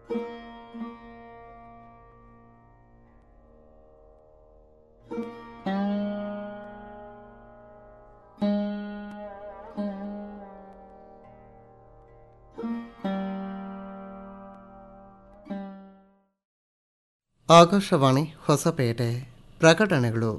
ಆಕಾಶವಾಣಿ ಹೊಸಪೇಟೆ ಪ್ರಕಟಣೆಗಳು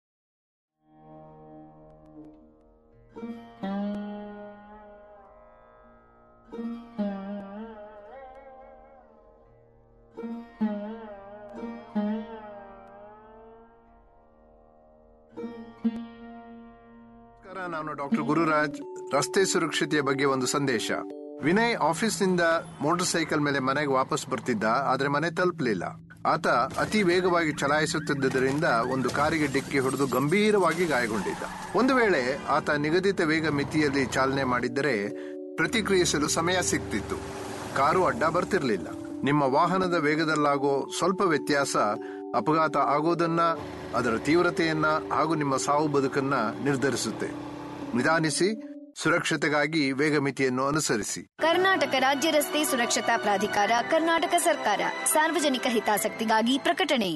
ನಮಸ್ಕಾರ ನಾನು ಡಾಕ್ಟರ್ ಗುರುರಾಜ್ ರಸ್ತೆ ಸುರಕ್ಷತೆಯ ಬಗ್ಗೆ ಒಂದು ಸಂದೇಶ ವಿನಯ್ ಆಫೀಸ್ನಿಂದ ಮೋಟಾರ್ ಸೈಕಲ್ ಮೇಲೆ ಮನೆಗೆ ವಾಪಸ್ ಬರ್ತಿದ್ದ ಆದ್ರೆ ಮನೆ ತಲುಪಲಿಲ್ಲ ಆತ ಅತಿ ವೇಗವಾಗಿ ಚಲಾಯಿಸುತ್ತಿದ್ದರಿಂದ ಒಂದು ಕಾರಿಗೆ ಡಿಕ್ಕಿ ಹೊಡೆದು ಗಂಭೀರವಾಗಿ ಗಾಯಗೊಂಡಿದ್ದ ಒಂದು ವೇಳೆ ಆತ ನಿಗದಿತ ವೇಗ ಮಿತಿಯಲ್ಲಿ ಚಾಲನೆ ಮಾಡಿದ್ದರೆ ಪ್ರತಿಕ್ರಿಯಿಸಲು ಸಮಯ ಸಿಗ್ತಿತ್ತು ಕಾರು ಅಡ್ಡ ಬರ್ತಿರ್ಲಿಲ್ಲ ನಿಮ್ಮ ವಾಹನದ ವೇಗದಲ್ಲಾಗೋ ಸ್ವಲ್ಪ ವ್ಯತ್ಯಾಸ ಅಪಘಾತ ಆಗೋದನ್ನ ಅದರ ತೀವ್ರತೆಯನ್ನ ಹಾಗೂ ನಿಮ್ಮ ಸಾವು ಬದುಕನ್ನ ನಿರ್ಧರಿಸುತ್ತೆ ನಿಧಾನಿಸಿ ಸುರಕ್ಷತೆಗಾಗಿ ವೇಗ ಮಿತಿಯನ್ನು ಅನುಸರಿಸಿ ಕರ್ನಾಟಕ ರಾಜ್ಯ ರಸ್ತೆ ಸುರಕ್ಷತಾ ಪ್ರಾಧಿಕಾರ ಕರ್ನಾಟಕ ಸರ್ಕಾರ ಸಾರ್ವಜನಿಕ ಹಿತಾಸಕ್ತಿಗಾಗಿ ಪ್ರಕಟಣೆ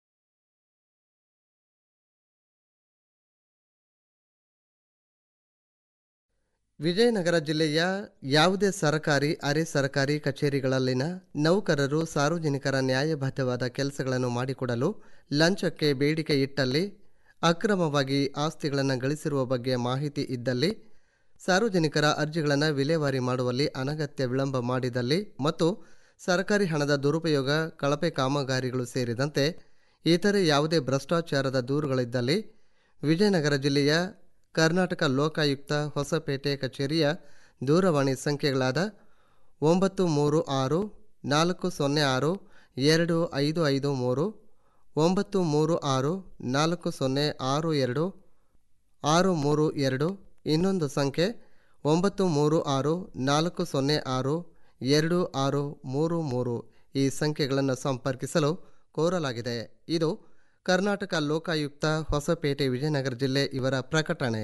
ವಿಜಯನಗರ ಜಿಲ್ಲೆಯ ಯಾವುದೇ ಸರ್ಕಾರಿ ಅರೆ ಸರ್ಕಾರಿ ಕಚೇರಿಗಳಲ್ಲಿನ ನೌಕರರು ಸಾರ್ವಜನಿಕರ ನ್ಯಾಯಬದ್ಧವಾದ ಕೆಲಸಗಳನ್ನು ಮಾಡಿಕೊಡಲು ಲಂಚಕ್ಕೆ ಬೇಡಿಕೆ ಇಟ್ಟಲ್ಲಿ ಅಕ್ರಮವಾಗಿ ಆಸ್ತಿಗಳನ್ನು ಗಳಿಸಿರುವ ಬಗ್ಗೆ ಮಾಹಿತಿ ಇದ್ದಲ್ಲಿ ಸಾರ್ವಜನಿಕರ ಅರ್ಜಿಗಳನ್ನು ವಿಲೇವಾರಿ ಮಾಡುವಲ್ಲಿ ಅನಗತ್ಯ ವಿಳಂಬ ಮಾಡಿದಲ್ಲಿ ಮತ್ತು ಸರ್ಕಾರಿ ಹಣದ ದುರುಪಯೋಗ ಕಳಪೆ ಕಾಮಗಾರಿಗಳು ಸೇರಿದಂತೆ ಇತರೆ ಯಾವುದೇ ಭ್ರಷ್ಟಾಚಾರದ ದೂರುಗಳಿದ್ದಲ್ಲಿ ವಿಜಯನಗರ ಜಿಲ್ಲೆಯ ಕರ್ನಾಟಕ ಲೋಕಾಯುಕ್ತ ಹೊಸಪೇಟೆ ಕಚೇರಿಯ ದೂರವಾಣಿ ಸಂಖ್ಯೆಗಳಾದ ಒಂಬತ್ತು ಮೂರು ಆರು ನಾಲ್ಕು ಸೊನ್ನೆ ಆರು ಎರಡು ಐದು ಐದು ಮೂರು ಒಂಬತ್ತು ಮೂರು ಆರು ನಾಲ್ಕು ಸೊನ್ನೆ ಆರು ಎರಡು ಆರು ಮೂರು ಎರಡು ಇನ್ನೊಂದು ಸಂಖ್ಯೆ ಒಂಬತ್ತು ಮೂರು ಆರು ನಾಲ್ಕು ಸೊನ್ನೆ ಆರು ಎರಡು ಆರು ಮೂರು ಮೂರು ಈ ಸಂಖ್ಯೆಗಳನ್ನು ಸಂಪರ್ಕಿಸಲು ಕೋರಲಾಗಿದೆ ಇದು ಕರ್ನಾಟಕ ಲೋಕಾಯುಕ್ತ ಹೊಸಪೇಟೆ ವಿಜಯನಗರ ಜಿಲ್ಲೆ ಇವರ ಪ್ರಕಟಣೆ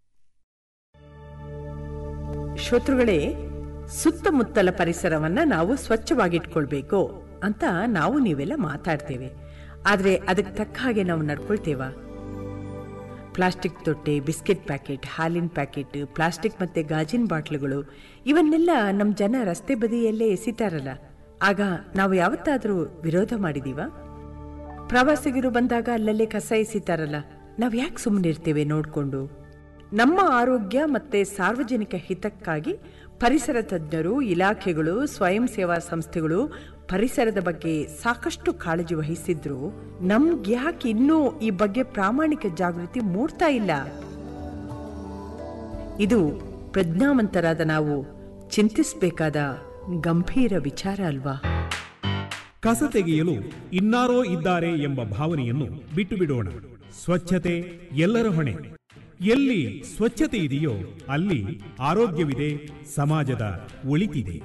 ಶ್ರೋತೃಗಳೇ ಸುತ್ತಮುತ್ತಲ ಪರಿಸರವನ್ನ ನಾವು ಸ್ವಚ್ಛವಾಗಿಟ್ಕೊಳ್ಬೇಕು ಅಂತ ನಾವು ನೀವೆಲ್ಲ ಮಾತಾಡ್ತೇವೆ ಆದ್ರೆ ಅದಕ್ಕೆ ತಕ್ಕ ಹಾಗೆ ನಾವು ನಡ್ಕೊಳ್ತೇವಾ ಪ್ಲಾಸ್ಟಿಕ್ ತೊಟ್ಟೆ ಬಿಸ್ಕೆಟ್ ಪ್ಯಾಕೆಟ್ ಹಾಲಿನ ಪ್ಯಾಕೆಟ್ ಪ್ಲಾಸ್ಟಿಕ್ ಮತ್ತೆ ಗಾಜಿನ ಬಾಟ್ಲುಗಳು ಇವನ್ನೆಲ್ಲ ನಮ್ಮ ಜನ ರಸ್ತೆ ಬದಿಯಲ್ಲೇ ಎಸಿತಾರಲ್ಲ ಆಗ ನಾವು ಯಾವತ್ತಾದರೂ ವಿರೋಧ ಮಾಡಿದೀವ ಪ್ರವಾಸಿಗರು ಬಂದಾಗ ಅಲ್ಲಲ್ಲೇ ಕಸ ಎಸಿತಾರಲ್ಲ ನಾವು ಯಾಕೆ ಸುಮ್ಮನಿರ್ತೇವೆ ನೋಡಿಕೊಂಡು ನಮ್ಮ ಆರೋಗ್ಯ ಮತ್ತೆ ಸಾರ್ವಜನಿಕ ಹಿತಕ್ಕಾಗಿ ಪರಿಸರ ತಜ್ಞರು ಇಲಾಖೆಗಳು ಸ್ವಯಂ ಸೇವಾ ಸಂಸ್ಥೆಗಳು ಪರಿಸರದ ಬಗ್ಗೆ ಸಾಕಷ್ಟು ಕಾಳಜಿ ವಹಿಸಿದ್ರು ನಮ್ಗೆ ಯಾಕೆ ಇನ್ನೂ ಈ ಬಗ್ಗೆ ಪ್ರಾಮಾಣಿಕ ಜಾಗೃತಿ ಮೂಡ್ತಾ ಇಲ್ಲ ಇದು ಪ್ರಜ್ಞಾವಂತರಾದ ನಾವು ಚಿಂತಿಸಬೇಕಾದ ಗಂಭೀರ ವಿಚಾರ ಅಲ್ವಾ ಕಸ ತೆಗೆಯಲು ಇನ್ನಾರೋ ಇದ್ದಾರೆ ಎಂಬ ಭಾವನೆಯನ್ನು ಬಿಟ್ಟು ಬಿಡೋಣ ಸ್ವಚ್ಛತೆ ಎಲ್ಲರ ಹೊಣೆ ಎಲ್ಲಿ ಸ್ವಚ್ಛತೆ ಇದೆಯೋ ಅಲ್ಲಿ ಆರೋಗ್ಯವಿದೆ ಸಮಾಜದ ಒಳಿತಿದೆ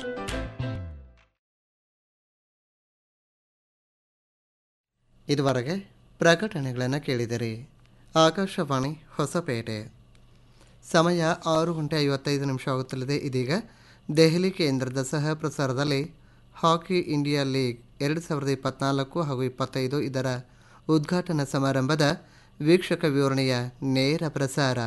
ಇದುವರೆಗೆ ಪ್ರಕಟಣೆಗಳನ್ನು ಕೇಳಿದಿರಿ ಆಕಾಶವಾಣಿ ಹೊಸಪೇಟೆ ಸಮಯ ಆರು ಗಂಟೆ ಐವತ್ತೈದು ನಿಮಿಷ ಆಗುತ್ತಲಿದೆ ಇದೀಗ ದೆಹಲಿ ಕೇಂದ್ರದ ಸಹ ಪ್ರಸಾರದಲ್ಲಿ ಹಾಕಿ ಇಂಡಿಯಾ ಲೀಗ್ ಎರಡು ಸಾವಿರದ ಇಪ್ಪತ್ನಾಲ್ಕು ಹಾಗೂ ಇಪ್ಪತ್ತೈದು ಇದರ ಉದ್ಘಾಟನಾ ಸಮಾರಂಭದ ವೀಕ್ಷಕ ವಿವರಣೆಯ ನೇರ ಪ್ರಸಾರ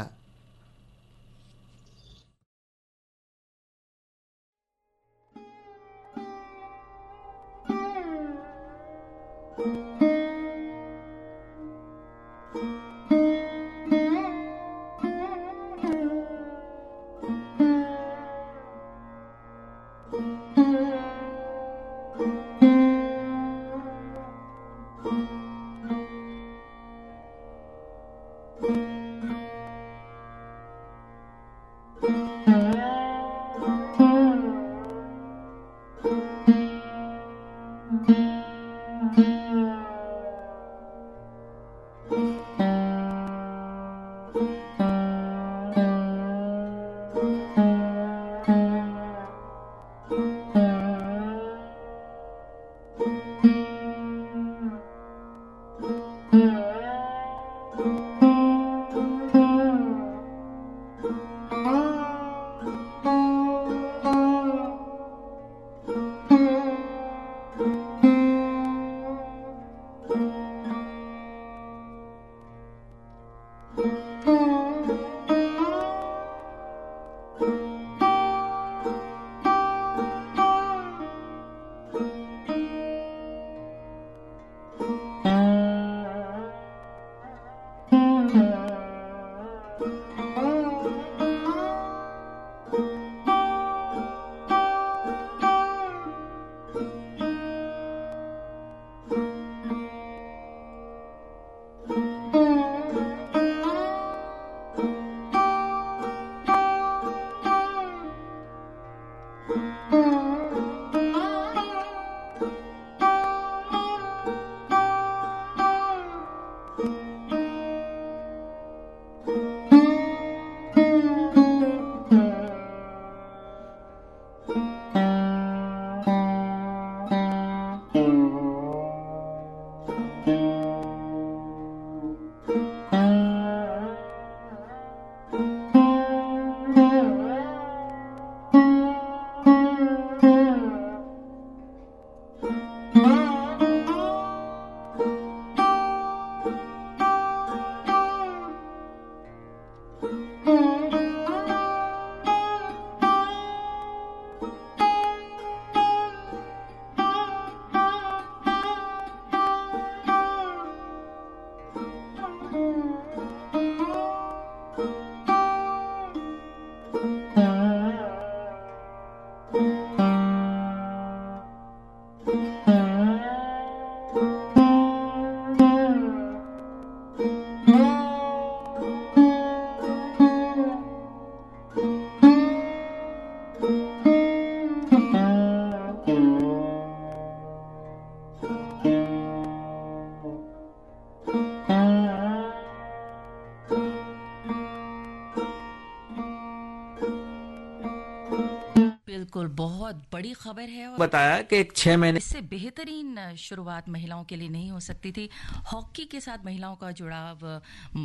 बिल्कुल बहुत बड़ी खबर है और बताया कि एक छह महीने इससे बेहतरीन शुरुआत महिलाओं के लिए नहीं हो सकती थी हॉकी के साथ महिलाओं का जुड़ाव म,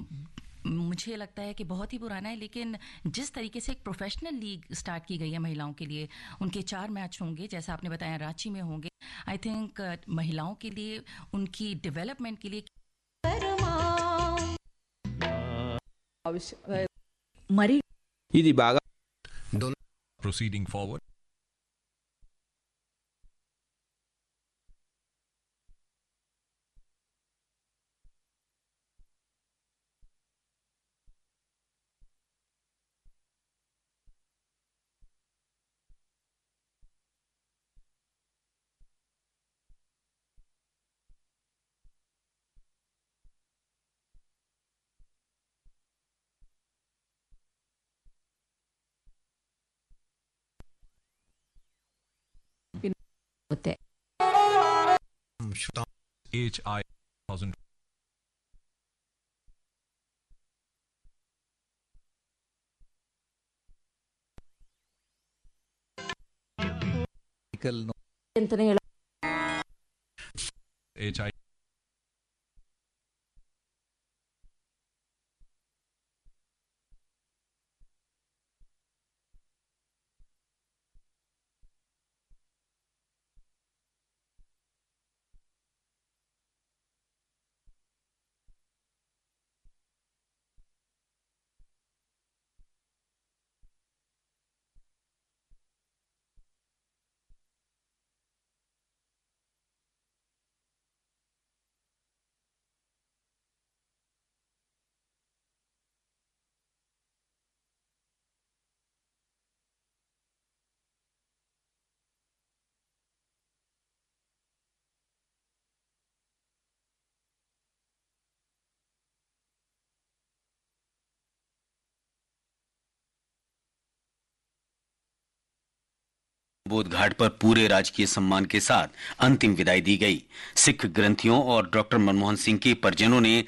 मुझे लगता है कि बहुत ही पुराना है लेकिन जिस तरीके से एक प्रोफेशनल लीग स्टार्ट की गई है महिलाओं के लिए उनके चार मैच होंगे जैसा आपने बताया रांची में होंगे आई थिंक महिलाओं के लिए उनकी डेवलपमेंट के लिए మరి ఇది బాగా proceeding forward. ಹೋಗುತ್ತೆ HI 1000. ಅಂತಾನೆ ಹೇಳ HI बोध घाट पर पूरे राजकीय सम्मान के साथ अंतिम विदाई दी गई सिख ग्रंथियों और डॉक्टर मनमोहन सिंह के परिजनों ने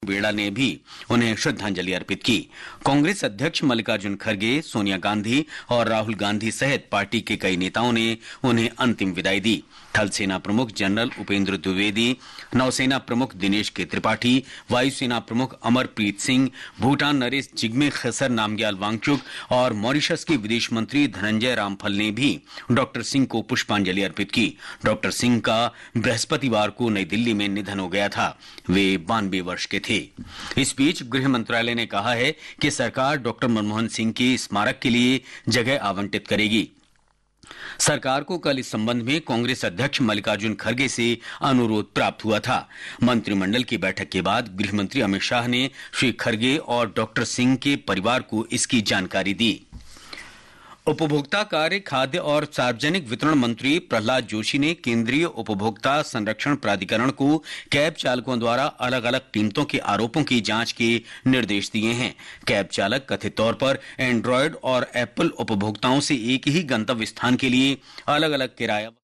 बेड़ा ने भी उन्हें श्रद्धांजलि अर्पित की कांग्रेस अध्यक्ष मल्लिकार्जुन खड़गे सोनिया गांधी और राहुल गांधी सहित पार्टी के कई नेताओं ने उन्हें अंतिम विदाई दी थल सेना प्रमुख जनरल उपेंद्र द्विवेदी नौसेना प्रमुख दिनेश के त्रिपाठी वायुसेना प्रमुख अमरप्रीत सिंह भूटान नरेश जिग्मे खसर नामग्याल वांगचुक और मॉरिशस के विदेश मंत्री धनंजय रामफल ने भी डॉक्टर सिंह को पुष्पांजलि अर्पित की डॉक्टर सिंह का बृहस्पतिवार को नई दिल्ली में निधन हो गया था वे बानवे वर्ष के थे इस बीच गृह मंत्रालय ने कहा है कि सरकार डॉक्टर मनमोहन सिंह के स्मारक के लिए जगह आवंटित करेगी सरकार को कल इस संबंध में कांग्रेस अध्यक्ष मल्लिकार्जुन खड़गे से अनुरोध प्राप्त हुआ था मंत्रिमंडल की बैठक के बाद गृह मंत्री अमित शाह ने श्री खड़गे और डॉक्टर सिंह के परिवार को इसकी जानकारी दी उपभोक्ता कार्य खाद्य और सार्वजनिक वितरण मंत्री प्रहलाद जोशी ने केंद्रीय उपभोक्ता संरक्षण प्राधिकरण को कैब चालकों द्वारा अलग अलग कीमतों के आरोपों की जांच के निर्देश दिए हैं कैब चालक कथित तौर पर एंड्रॉयड और एप्पल उपभोक्ताओं से एक ही गंतव्य स्थान के लिए अलग अलग किराया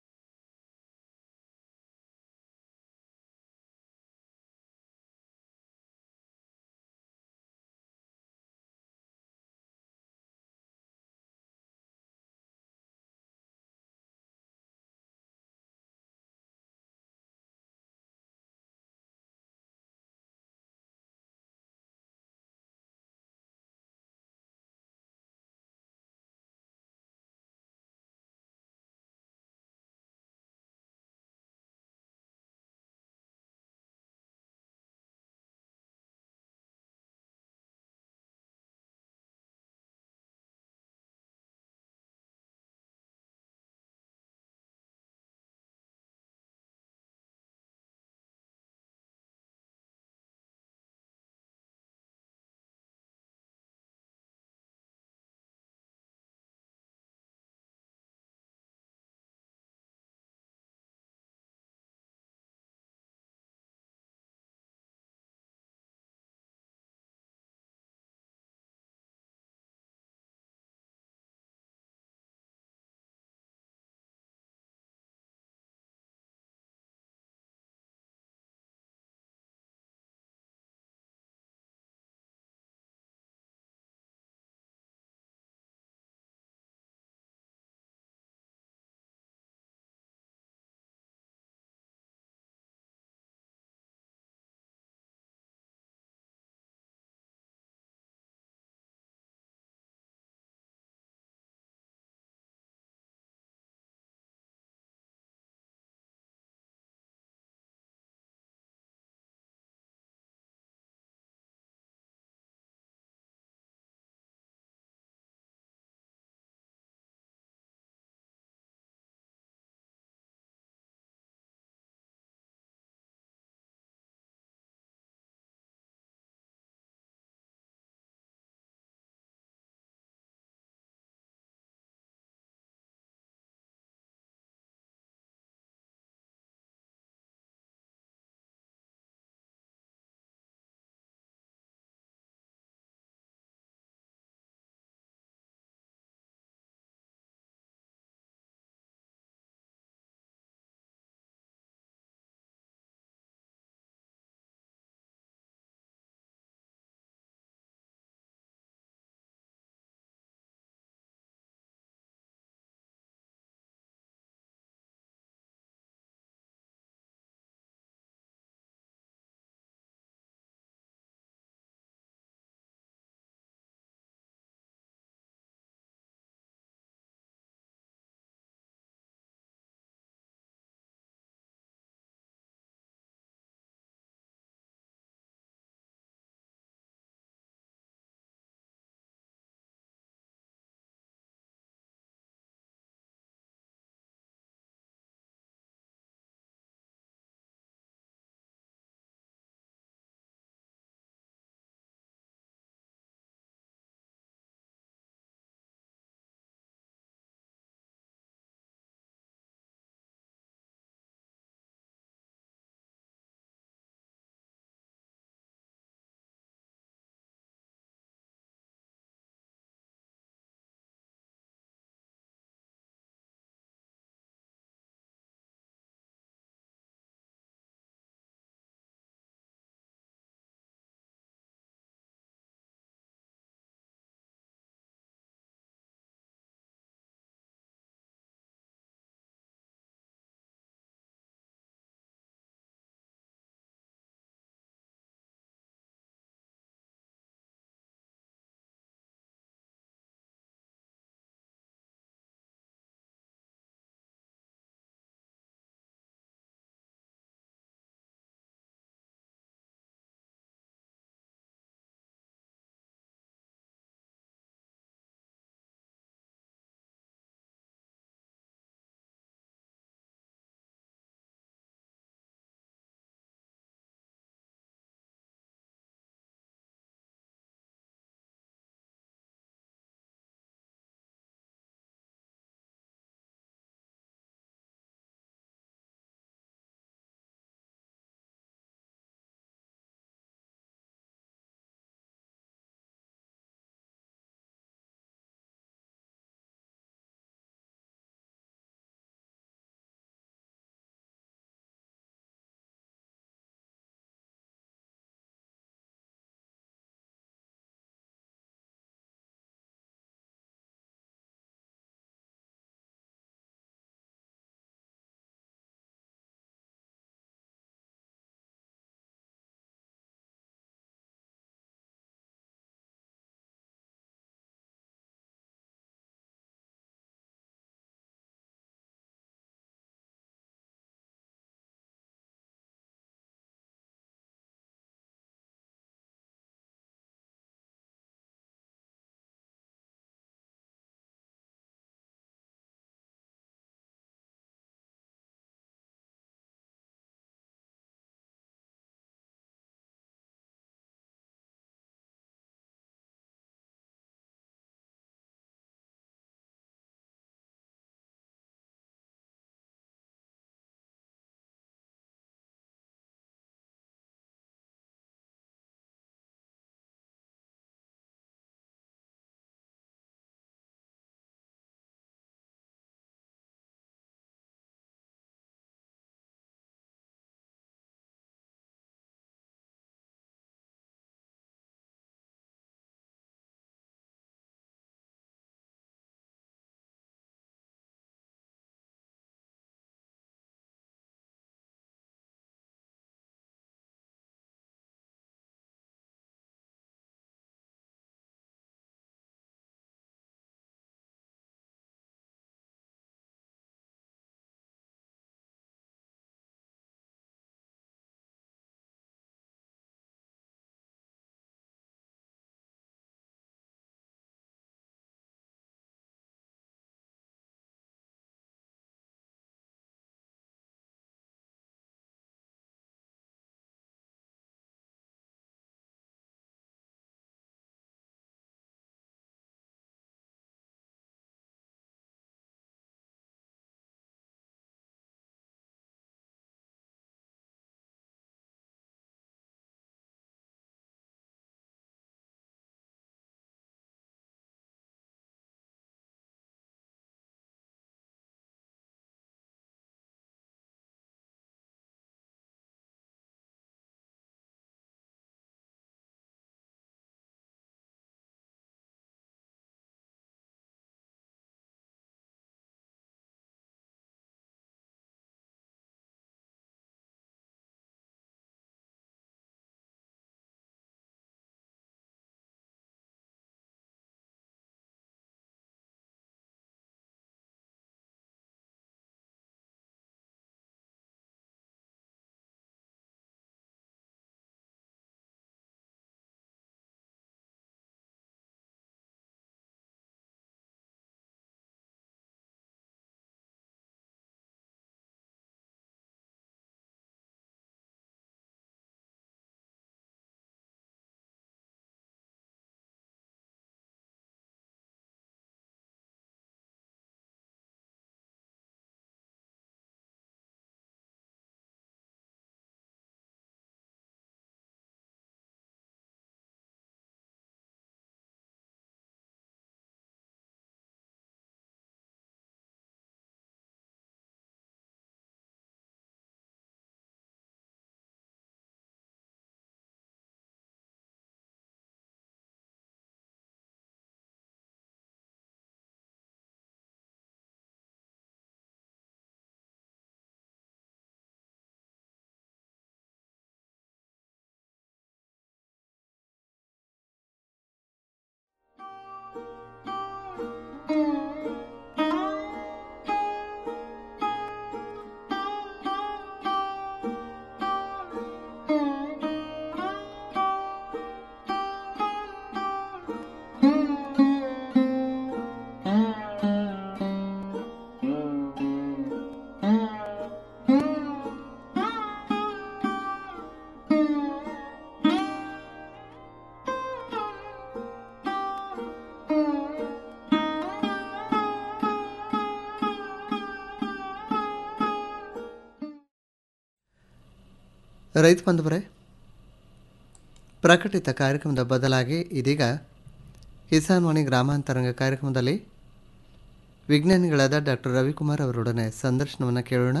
ರೈತ ಬಂಧುವರೇ ಪ್ರಕಟಿತ ಕಾರ್ಯಕ್ರಮದ ಬದಲಾಗಿ ಇದೀಗ ಕಿಸಾನ್ ವಾಣಿ ಗ್ರಾಮಾಂತರಂಗ ಕಾರ್ಯಕ್ರಮದಲ್ಲಿ ವಿಜ್ಞಾನಿಗಳಾದ ಡಾಕ್ಟರ್ ರವಿಕುಮಾರ್ ಅವರೊಡನೆ ಸಂದರ್ಶನವನ್ನು ಕೇಳೋಣ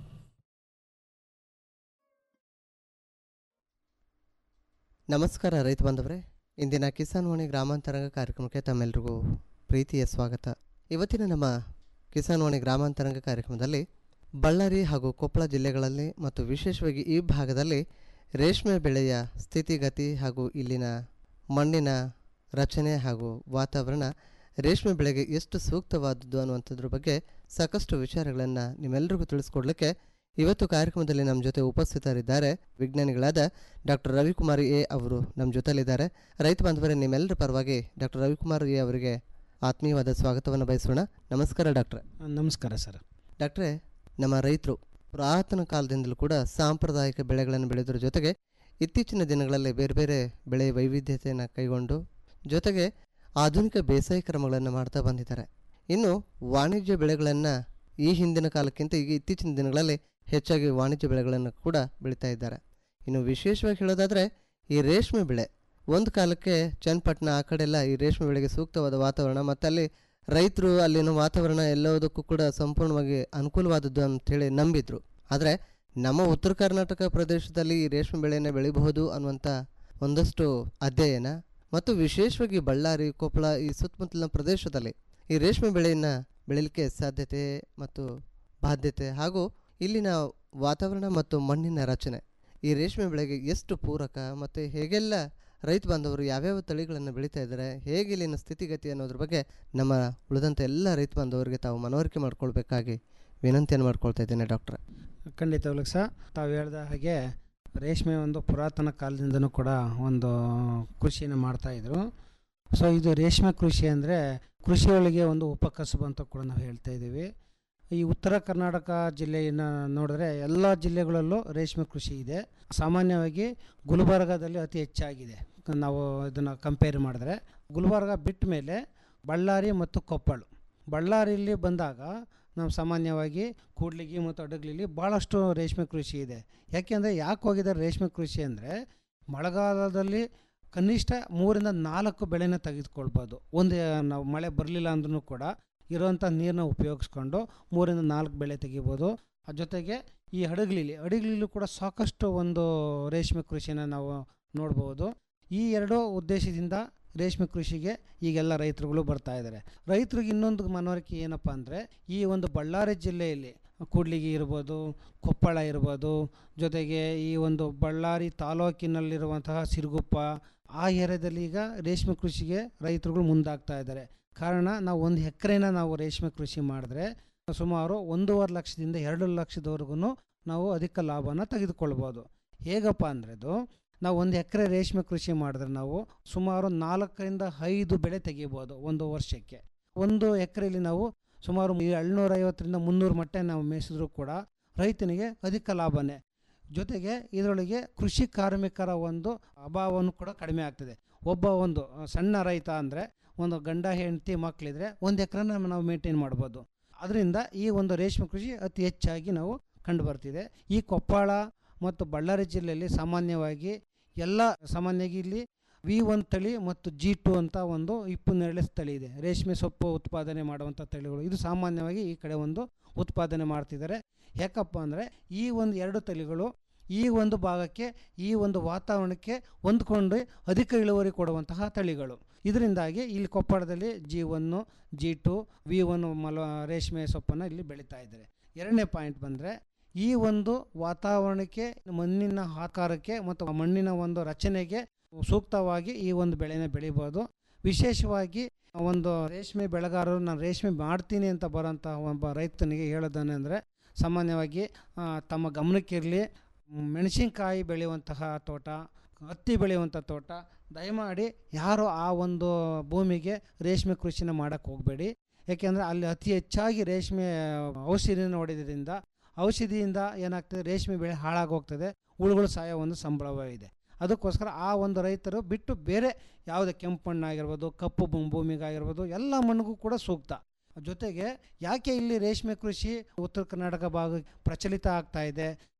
ನಮಸ್ಕಾರ ರೈತ ಬಾಂಧವರೇ ಇಂದಿನ ಕಿಸಾನ್ ವಾಣಿ ಗ್ರಾಮಾಂತರಂಗ ಕಾರ್ಯಕ್ರಮಕ್ಕೆ ತಮ್ಮೆಲ್ಲರಿಗೂ ಪ್ರೀತಿಯ ಸ್ವಾಗತ ಇವತ್ತಿನ ನಮ್ಮ ಕಿಸಾನ್ ವಾಣಿ ಗ್ರಾಮಾಂತರಂಗ ಕಾರ್ಯಕ್ರಮದಲ್ಲಿ ಬಳ್ಳಾರಿ ಹಾಗೂ ಕೊಪ್ಪಳ ಜಿಲ್ಲೆಗಳಲ್ಲಿ ಮತ್ತು ವಿಶೇಷವಾಗಿ ಈ ಭಾಗದಲ್ಲಿ ರೇಷ್ಮೆ ಬೆಳೆಯ ಸ್ಥಿತಿಗತಿ ಹಾಗೂ ಇಲ್ಲಿನ ಮಣ್ಣಿನ ರಚನೆ ಹಾಗೂ ವಾತಾವರಣ ರೇಷ್ಮೆ ಬೆಳೆಗೆ ಎಷ್ಟು ಸೂಕ್ತವಾದದ್ದು ಅನ್ನುವಂಥದ್ರ ಬಗ್ಗೆ ಸಾಕಷ್ಟು ವಿಚಾರಗಳನ್ನು ನಿಮ್ಮೆಲ್ಲರಿಗೂ ತಿಳಿಸ್ಕೊಡ್ಲಿಕ್ಕೆ ಇವತ್ತು ಕಾರ್ಯಕ್ರಮದಲ್ಲಿ ನಮ್ಮ ಜೊತೆ ಉಪಸ್ಥಿತರಿದ್ದಾರೆ ವಿಜ್ಞಾನಿಗಳಾದ ಡಾಕ್ಟರ್ ರವಿಕುಮಾರ್ ಎ ಅವರು ನಮ್ಮ ಜೊತೆಲಿದ್ದಾರೆ ರೈತ ಬಾಂಧವರೇ ನಿಮ್ಮೆಲ್ಲರ ಪರವಾಗಿ ಡಾಕ್ಟರ್ ರವಿಕುಮಾರ್ ಎ ಅವರಿಗೆ ಆತ್ಮೀಯವಾದ ಸ್ವಾಗತವನ್ನು ಬಯಸೋಣ ನಮಸ್ಕಾರ ಡಾಕ್ಟ್ರೆ ನಮಸ್ಕಾರ ಸರ್ ಡಾಕ್ಟ್ರೆ ನಮ್ಮ ರೈತರು ಪುರಾತನ ಕಾಲದಿಂದಲೂ ಕೂಡ ಸಾಂಪ್ರದಾಯಿಕ ಬೆಳೆಗಳನ್ನು ಬೆಳೆಯೋದ್ರ ಜೊತೆಗೆ ಇತ್ತೀಚಿನ ದಿನಗಳಲ್ಲಿ ಬೇರೆ ಬೇರೆ ಬೆಳೆ ವೈವಿಧ್ಯತೆಯನ್ನು ಕೈಗೊಂಡು ಜೊತೆಗೆ ಆಧುನಿಕ ಬೇಸಾಯ ಕ್ರಮಗಳನ್ನು ಮಾಡ್ತಾ ಬಂದಿದ್ದಾರೆ ಇನ್ನು ವಾಣಿಜ್ಯ ಬೆಳೆಗಳನ್ನು ಈ ಹಿಂದಿನ ಕಾಲಕ್ಕಿಂತ ಈಗ ಇತ್ತೀಚಿನ ದಿನಗಳಲ್ಲಿ ಹೆಚ್ಚಾಗಿ ವಾಣಿಜ್ಯ ಬೆಳೆಗಳನ್ನು ಕೂಡ ಬೆಳೀತಾ ಇದ್ದಾರೆ ಇನ್ನು ವಿಶೇಷವಾಗಿ ಹೇಳೋದಾದರೆ ಈ ರೇಷ್ಮೆ ಬೆಳೆ ಒಂದು ಕಾಲಕ್ಕೆ ಚನ್ನಪಟ್ಟಣ ಆ ಕಡೆಲ್ಲ ಈ ರೇಷ್ಮೆ ಬೆಳೆಗೆ ಸೂಕ್ತವಾದ ವಾತಾವರಣ ಮತ್ತು ಅಲ್ಲಿ ರೈತರು ಅಲ್ಲಿನ ವಾತಾವರಣ ಎಲ್ಲದಕ್ಕೂ ಕೂಡ ಸಂಪೂರ್ಣವಾಗಿ ಅನುಕೂಲವಾದದ್ದು ಅಂಥೇಳಿ ನಂಬಿದ್ರು ಆದರೆ ನಮ್ಮ ಉತ್ತರ ಕರ್ನಾಟಕ ಪ್ರದೇಶದಲ್ಲಿ ಈ ರೇಷ್ಮೆ ಬೆಳೆಯನ್ನು ಬೆಳಿಬಹುದು ಅನ್ನುವಂಥ ಒಂದಷ್ಟು ಅಧ್ಯಯನ ಮತ್ತು ವಿಶೇಷವಾಗಿ ಬಳ್ಳಾರಿ ಕೊಪ್ಪಳ ಈ ಸುತ್ತಮುತ್ತಲಿನ ಪ್ರದೇಶದಲ್ಲಿ ಈ ರೇಷ್ಮೆ ಬೆಳೆಯನ್ನು ಬೆಳೀಲಿಕ್ಕೆ ಸಾಧ್ಯತೆ ಮತ್ತು ಬಾಧ್ಯತೆ ಹಾಗೂ ಇಲ್ಲಿನ ವಾತಾವರಣ ಮತ್ತು ಮಣ್ಣಿನ ರಚನೆ ಈ ರೇಷ್ಮೆ ಬೆಳೆಗೆ ಎಷ್ಟು ಪೂರಕ ಮತ್ತು ಹೇಗೆಲ್ಲ ರೈತ ಬಾಂಧವರು ಯಾವ್ಯಾವ ತಳಿಗಳನ್ನು ಬೆಳೀತಾ ಇದ್ದಾರೆ ಹೇಗೆ ಇಲ್ಲಿನ ಸ್ಥಿತಿಗತಿ ಅನ್ನೋದ್ರ ಬಗ್ಗೆ ನಮ್ಮ ಉಳಿದಂಥ ಎಲ್ಲ ರೈತ ಬಾಂಧವರಿಗೆ ತಾವು ಮನವರಿಕೆ ಮಾಡ್ಕೊಳ್ಬೇಕಾಗಿ ವಿನಂತಿಯನ್ನು ಮಾಡ್ಕೊಳ್ತಾ ಇದ್ದೇನೆ ಡಾಕ್ಟ್ರೆ ಖಂಡಿತವಾಗ್ಲೂ ಸಹ ತಾವು ಹೇಳಿದ ಹಾಗೆ ರೇಷ್ಮೆ ಒಂದು ಪುರಾತನ ಕಾಲದಿಂದನೂ ಕೂಡ ಒಂದು ಕೃಷಿನ ಮಾಡ್ತಾಯಿದ್ರು ಸೊ ಇದು ರೇಷ್ಮೆ ಕೃಷಿ ಅಂದರೆ ಕೃಷಿಯೊಳಗೆ ಒಂದು ಉಪಕಸಬು ಅಂತ ಕೂಡ ನಾವು ಹೇಳ್ತಾ ಇದ್ದೀವಿ ಈ ಉತ್ತರ ಕರ್ನಾಟಕ ಜಿಲ್ಲೆಯನ್ನು ನೋಡಿದ್ರೆ ಎಲ್ಲ ಜಿಲ್ಲೆಗಳಲ್ಲೂ ರೇಷ್ಮೆ ಕೃಷಿ ಇದೆ ಸಾಮಾನ್ಯವಾಗಿ ಗುಲ್ಬರ್ಗಾದಲ್ಲಿ ಅತಿ ಹೆಚ್ಚಾಗಿದೆ ನಾವು ಇದನ್ನು ಕಂಪೇರ್ ಮಾಡಿದ್ರೆ ಗುಲ್ಬರ್ಗ ಬಿಟ್ಟ ಮೇಲೆ ಬಳ್ಳಾರಿ ಮತ್ತು ಕೊಪ್ಪಳ ಬಳ್ಳಾರಿಯಲ್ಲಿ ಬಂದಾಗ ನಾವು ಸಾಮಾನ್ಯವಾಗಿ ಕೂಡ್ಲಿಗಿ ಮತ್ತು ಅಡಗ್ಲಿಲಿ ಭಾಳಷ್ಟು ರೇಷ್ಮೆ ಕೃಷಿ ಇದೆ ಯಾಕೆಂದರೆ ಯಾಕೆ ಹೋಗಿದ್ದಾರೆ ರೇಷ್ಮೆ ಕೃಷಿ ಅಂದರೆ ಮಳೆಗಾಲದಲ್ಲಿ ಕನಿಷ್ಠ ಮೂರಿಂದ ನಾಲ್ಕು ಬೆಳೆನ ತೆಗೆದುಕೊಳ್ಬೋದು ಒಂದು ನಾವು ಮಳೆ ಬರಲಿಲ್ಲ ಅಂದ್ರೂ ಕೂಡ ಇರೋವಂಥ ನೀರನ್ನ ಉಪಯೋಗಿಸ್ಕೊಂಡು ಮೂರಿಂದ ನಾಲ್ಕು ಬೆಳೆ ತೆಗಿಬೋದು ಆ ಜೊತೆಗೆ ಈ ಹಡಗ್ಲಿಲಿ ಹಡಗ್ಲಿಲೂ ಕೂಡ ಸಾಕಷ್ಟು ಒಂದು ರೇಷ್ಮೆ ಕೃಷಿನ ನಾವು ನೋಡ್ಬೋದು ಈ ಎರಡು ಉದ್ದೇಶದಿಂದ ರೇಷ್ಮೆ ಕೃಷಿಗೆ ಈಗೆಲ್ಲ ರೈತರುಗಳು ಬರ್ತಾ ಇದ್ದಾರೆ ರೈತರಿಗೆ ಇನ್ನೊಂದು ಮನವರಿಕೆ ಏನಪ್ಪ ಅಂದರೆ ಈ ಒಂದು ಬಳ್ಳಾರಿ ಜಿಲ್ಲೆಯಲ್ಲಿ ಕೂಡ್ಲಿಗಿ ಇರ್ಬೋದು ಕೊಪ್ಪಳ ಇರ್ಬೋದು ಜೊತೆಗೆ ಈ ಒಂದು ಬಳ್ಳಾರಿ ತಾಲೂಕಿನಲ್ಲಿರುವಂತಹ ಸಿರುಗುಪ್ಪ ಆ ಏರಿಯಾದಲ್ಲಿ ಈಗ ರೇಷ್ಮೆ ಕೃಷಿಗೆ ರೈತರುಗಳು ಮುಂದಾಗ್ತಾ ಇದ್ದಾರೆ ಕಾರಣ ನಾವು ಒಂದು ಎಕರೆನ ನಾವು ರೇಷ್ಮೆ ಕೃಷಿ ಮಾಡಿದ್ರೆ ಸುಮಾರು ಒಂದೂವರೆ ಲಕ್ಷದಿಂದ ಎರಡು ಲಕ್ಷದವರೆಗೂ ನಾವು ಅಧಿಕ ಲಾಭನ ತೆಗೆದುಕೊಳ್ಬೋದು ಹೇಗಪ್ಪ ಅಂದರೆ ಅದು ನಾವು ಒಂದು ಎಕರೆ ರೇಷ್ಮೆ ಕೃಷಿ ಮಾಡಿದ್ರೆ ನಾವು ಸುಮಾರು ನಾಲ್ಕರಿಂದ ಐದು ಬೆಳೆ ತೆಗಿಬೋದು ಒಂದು ವರ್ಷಕ್ಕೆ ಒಂದು ಎಕರೆಯಲ್ಲಿ ನಾವು ಸುಮಾರು ಏಳ್ನೂರ ಐವತ್ತರಿಂದ ಮುನ್ನೂರು ಮಟ್ಟ ನಾವು ಮೇಯಿಸಿದ್ರೂ ಕೂಡ ರೈತನಿಗೆ ಅಧಿಕ ಲಾಭನೇ ಜೊತೆಗೆ ಇದರೊಳಗೆ ಕೃಷಿ ಕಾರ್ಮಿಕರ ಒಂದು ಅಭಾವವನ್ನು ಕೂಡ ಕಡಿಮೆ ಆಗ್ತದೆ ಒಬ್ಬ ಒಂದು ಸಣ್ಣ ರೈತ ಅಂದರೆ ಒಂದು ಗಂಡ ಹೆಂಡತಿ ಮಕ್ಕಳಿದ್ರೆ ಒಂದು ಎಕರೆನ ನಾವು ಮೇಂಟೈನ್ ಮಾಡ್ಬೋದು ಅದರಿಂದ ಈ ಒಂದು ರೇಷ್ಮೆ ಕೃಷಿ ಅತಿ ಹೆಚ್ಚಾಗಿ ನಾವು ಕಂಡು ಬರ್ತಿದೆ ಈ ಕೊಪ್ಪಳ ಮತ್ತು ಬಳ್ಳಾರಿ ಜಿಲ್ಲೆಯಲ್ಲಿ ಸಾಮಾನ್ಯವಾಗಿ ಎಲ್ಲ ಸಾಮಾನ್ಯವಾಗಿ ಇಲ್ಲಿ ವಿ ಒನ್ ತಳಿ ಮತ್ತು ಜಿ ಟು ಅಂತ ಒಂದು ಇಪ್ಪನ್ನೆರಳೆ ತಳಿ ಇದೆ ರೇಷ್ಮೆ ಸೊಪ್ಪು ಉತ್ಪಾದನೆ ಮಾಡುವಂಥ ತಳಿಗಳು ಇದು ಸಾಮಾನ್ಯವಾಗಿ ಈ ಕಡೆ ಒಂದು ಉತ್ಪಾದನೆ ಮಾಡ್ತಿದ್ದಾರೆ ಯಾಕಪ್ಪ ಅಂದರೆ ಈ ಒಂದು ಎರಡು ತಳಿಗಳು ಈ ಒಂದು ಭಾಗಕ್ಕೆ ಈ ಒಂದು ವಾತಾವರಣಕ್ಕೆ ಹೊಂದ್ಕೊಂಡು ಅಧಿಕ ಇಳುವರಿ ಕೊಡುವಂತಹ ತಳಿಗಳು ಇದರಿಂದಾಗಿ ಇಲ್ಲಿ ಕೊಪ್ಪಳದಲ್ಲಿ G one G two V one ಮಲ ರೇಷ್ಮೆ ಸೊಪ್ಪನ್ನು ಇಲ್ಲಿ ಬೆಳೀತಾ ಇದ್ದಾರೆ ಎರಡನೇ ಪಾಯಿಂಟ್ ಬಂದರೆ ಈ ಒಂದು ವಾತಾವರಣಕ್ಕೆ ಮಣ್ಣಿನ ಆಕಾರಕ್ಕೆ ಮತ್ತು ಮಣ್ಣಿನ ಒಂದು ರಚನೆಗೆ ಸೂಕ್ತವಾಗಿ ಈ ಒಂದು ಬೆಳೆನ ಬೆಳಿಬೋದು ವಿಶೇಷವಾಗಿ ಒಂದು ರೇಷ್ಮೆ ಬೆಳೆಗಾರರು ನಾನು ರೇಷ್ಮೆ ಮಾಡ್ತೀನಿ ಅಂತ ಬರೋಂಥ ಒಬ್ಬ ರೈತನಿಗೆ ಹೇಳೋದನೆಂದರೆ ಸಾಮಾನ್ಯವಾಗಿ ತಮ್ಮ ಗಮನಕ್ಕಿರಲಿ ಮೆಣಸಿನ್ಕಾಯಿ ಬೆಳೆಯುವಂತಹ ತೋಟ ಹತ್ತಿ ಬೆಳೆಯುವಂಥ ತೋಟ ದಯಮಾಡಿ ಯಾರು ಆ ಒಂದು ಭೂಮಿಗೆ ರೇಷ್ಮೆ ಕೃಷಿನ ಮಾಡೋಕ್ಕೆ ಹೋಗಬೇಡಿ ಯಾಕೆಂದರೆ ಅಲ್ಲಿ ಅತಿ ಹೆಚ್ಚಾಗಿ ರೇಷ್ಮೆ ಔಷಧಿನ ಹೊಡೆದ್ರಿಂದ ಔಷಧಿಯಿಂದ ಏನಾಗ್ತದೆ ರೇಷ್ಮೆ ಬೆಳೆ ಹಾಳಾಗೋಗ್ತದೆ ಹುಳುಗಳು ಸಾಯೋ ಒಂದು ಸಂಭವವಿದೆ ಅದಕ್ಕೋಸ್ಕರ ಆ ಒಂದು ರೈತರು ಬಿಟ್ಟು ಬೇರೆ ಯಾವುದೇ ಕೆಂಪು ಮಣ್ಣಾಗಿರ್ಬೋದು ಕಪ್ಪು ಭೂಮಿಗಾಗಿರ್ಬೋದು ಎಲ್ಲ ಮಣ್ಣಿಗೂ ಕೂಡ ಸೂಕ್ತ ಜೊತೆಗೆ ಯಾಕೆ ಇಲ್ಲಿ ರೇಷ್ಮೆ ಕೃಷಿ ಉತ್ತರ ಕರ್ನಾಟಕ ಭಾಗ ಪ್ರಚಲಿತ ಆಗ್ತಾ ಇದೆ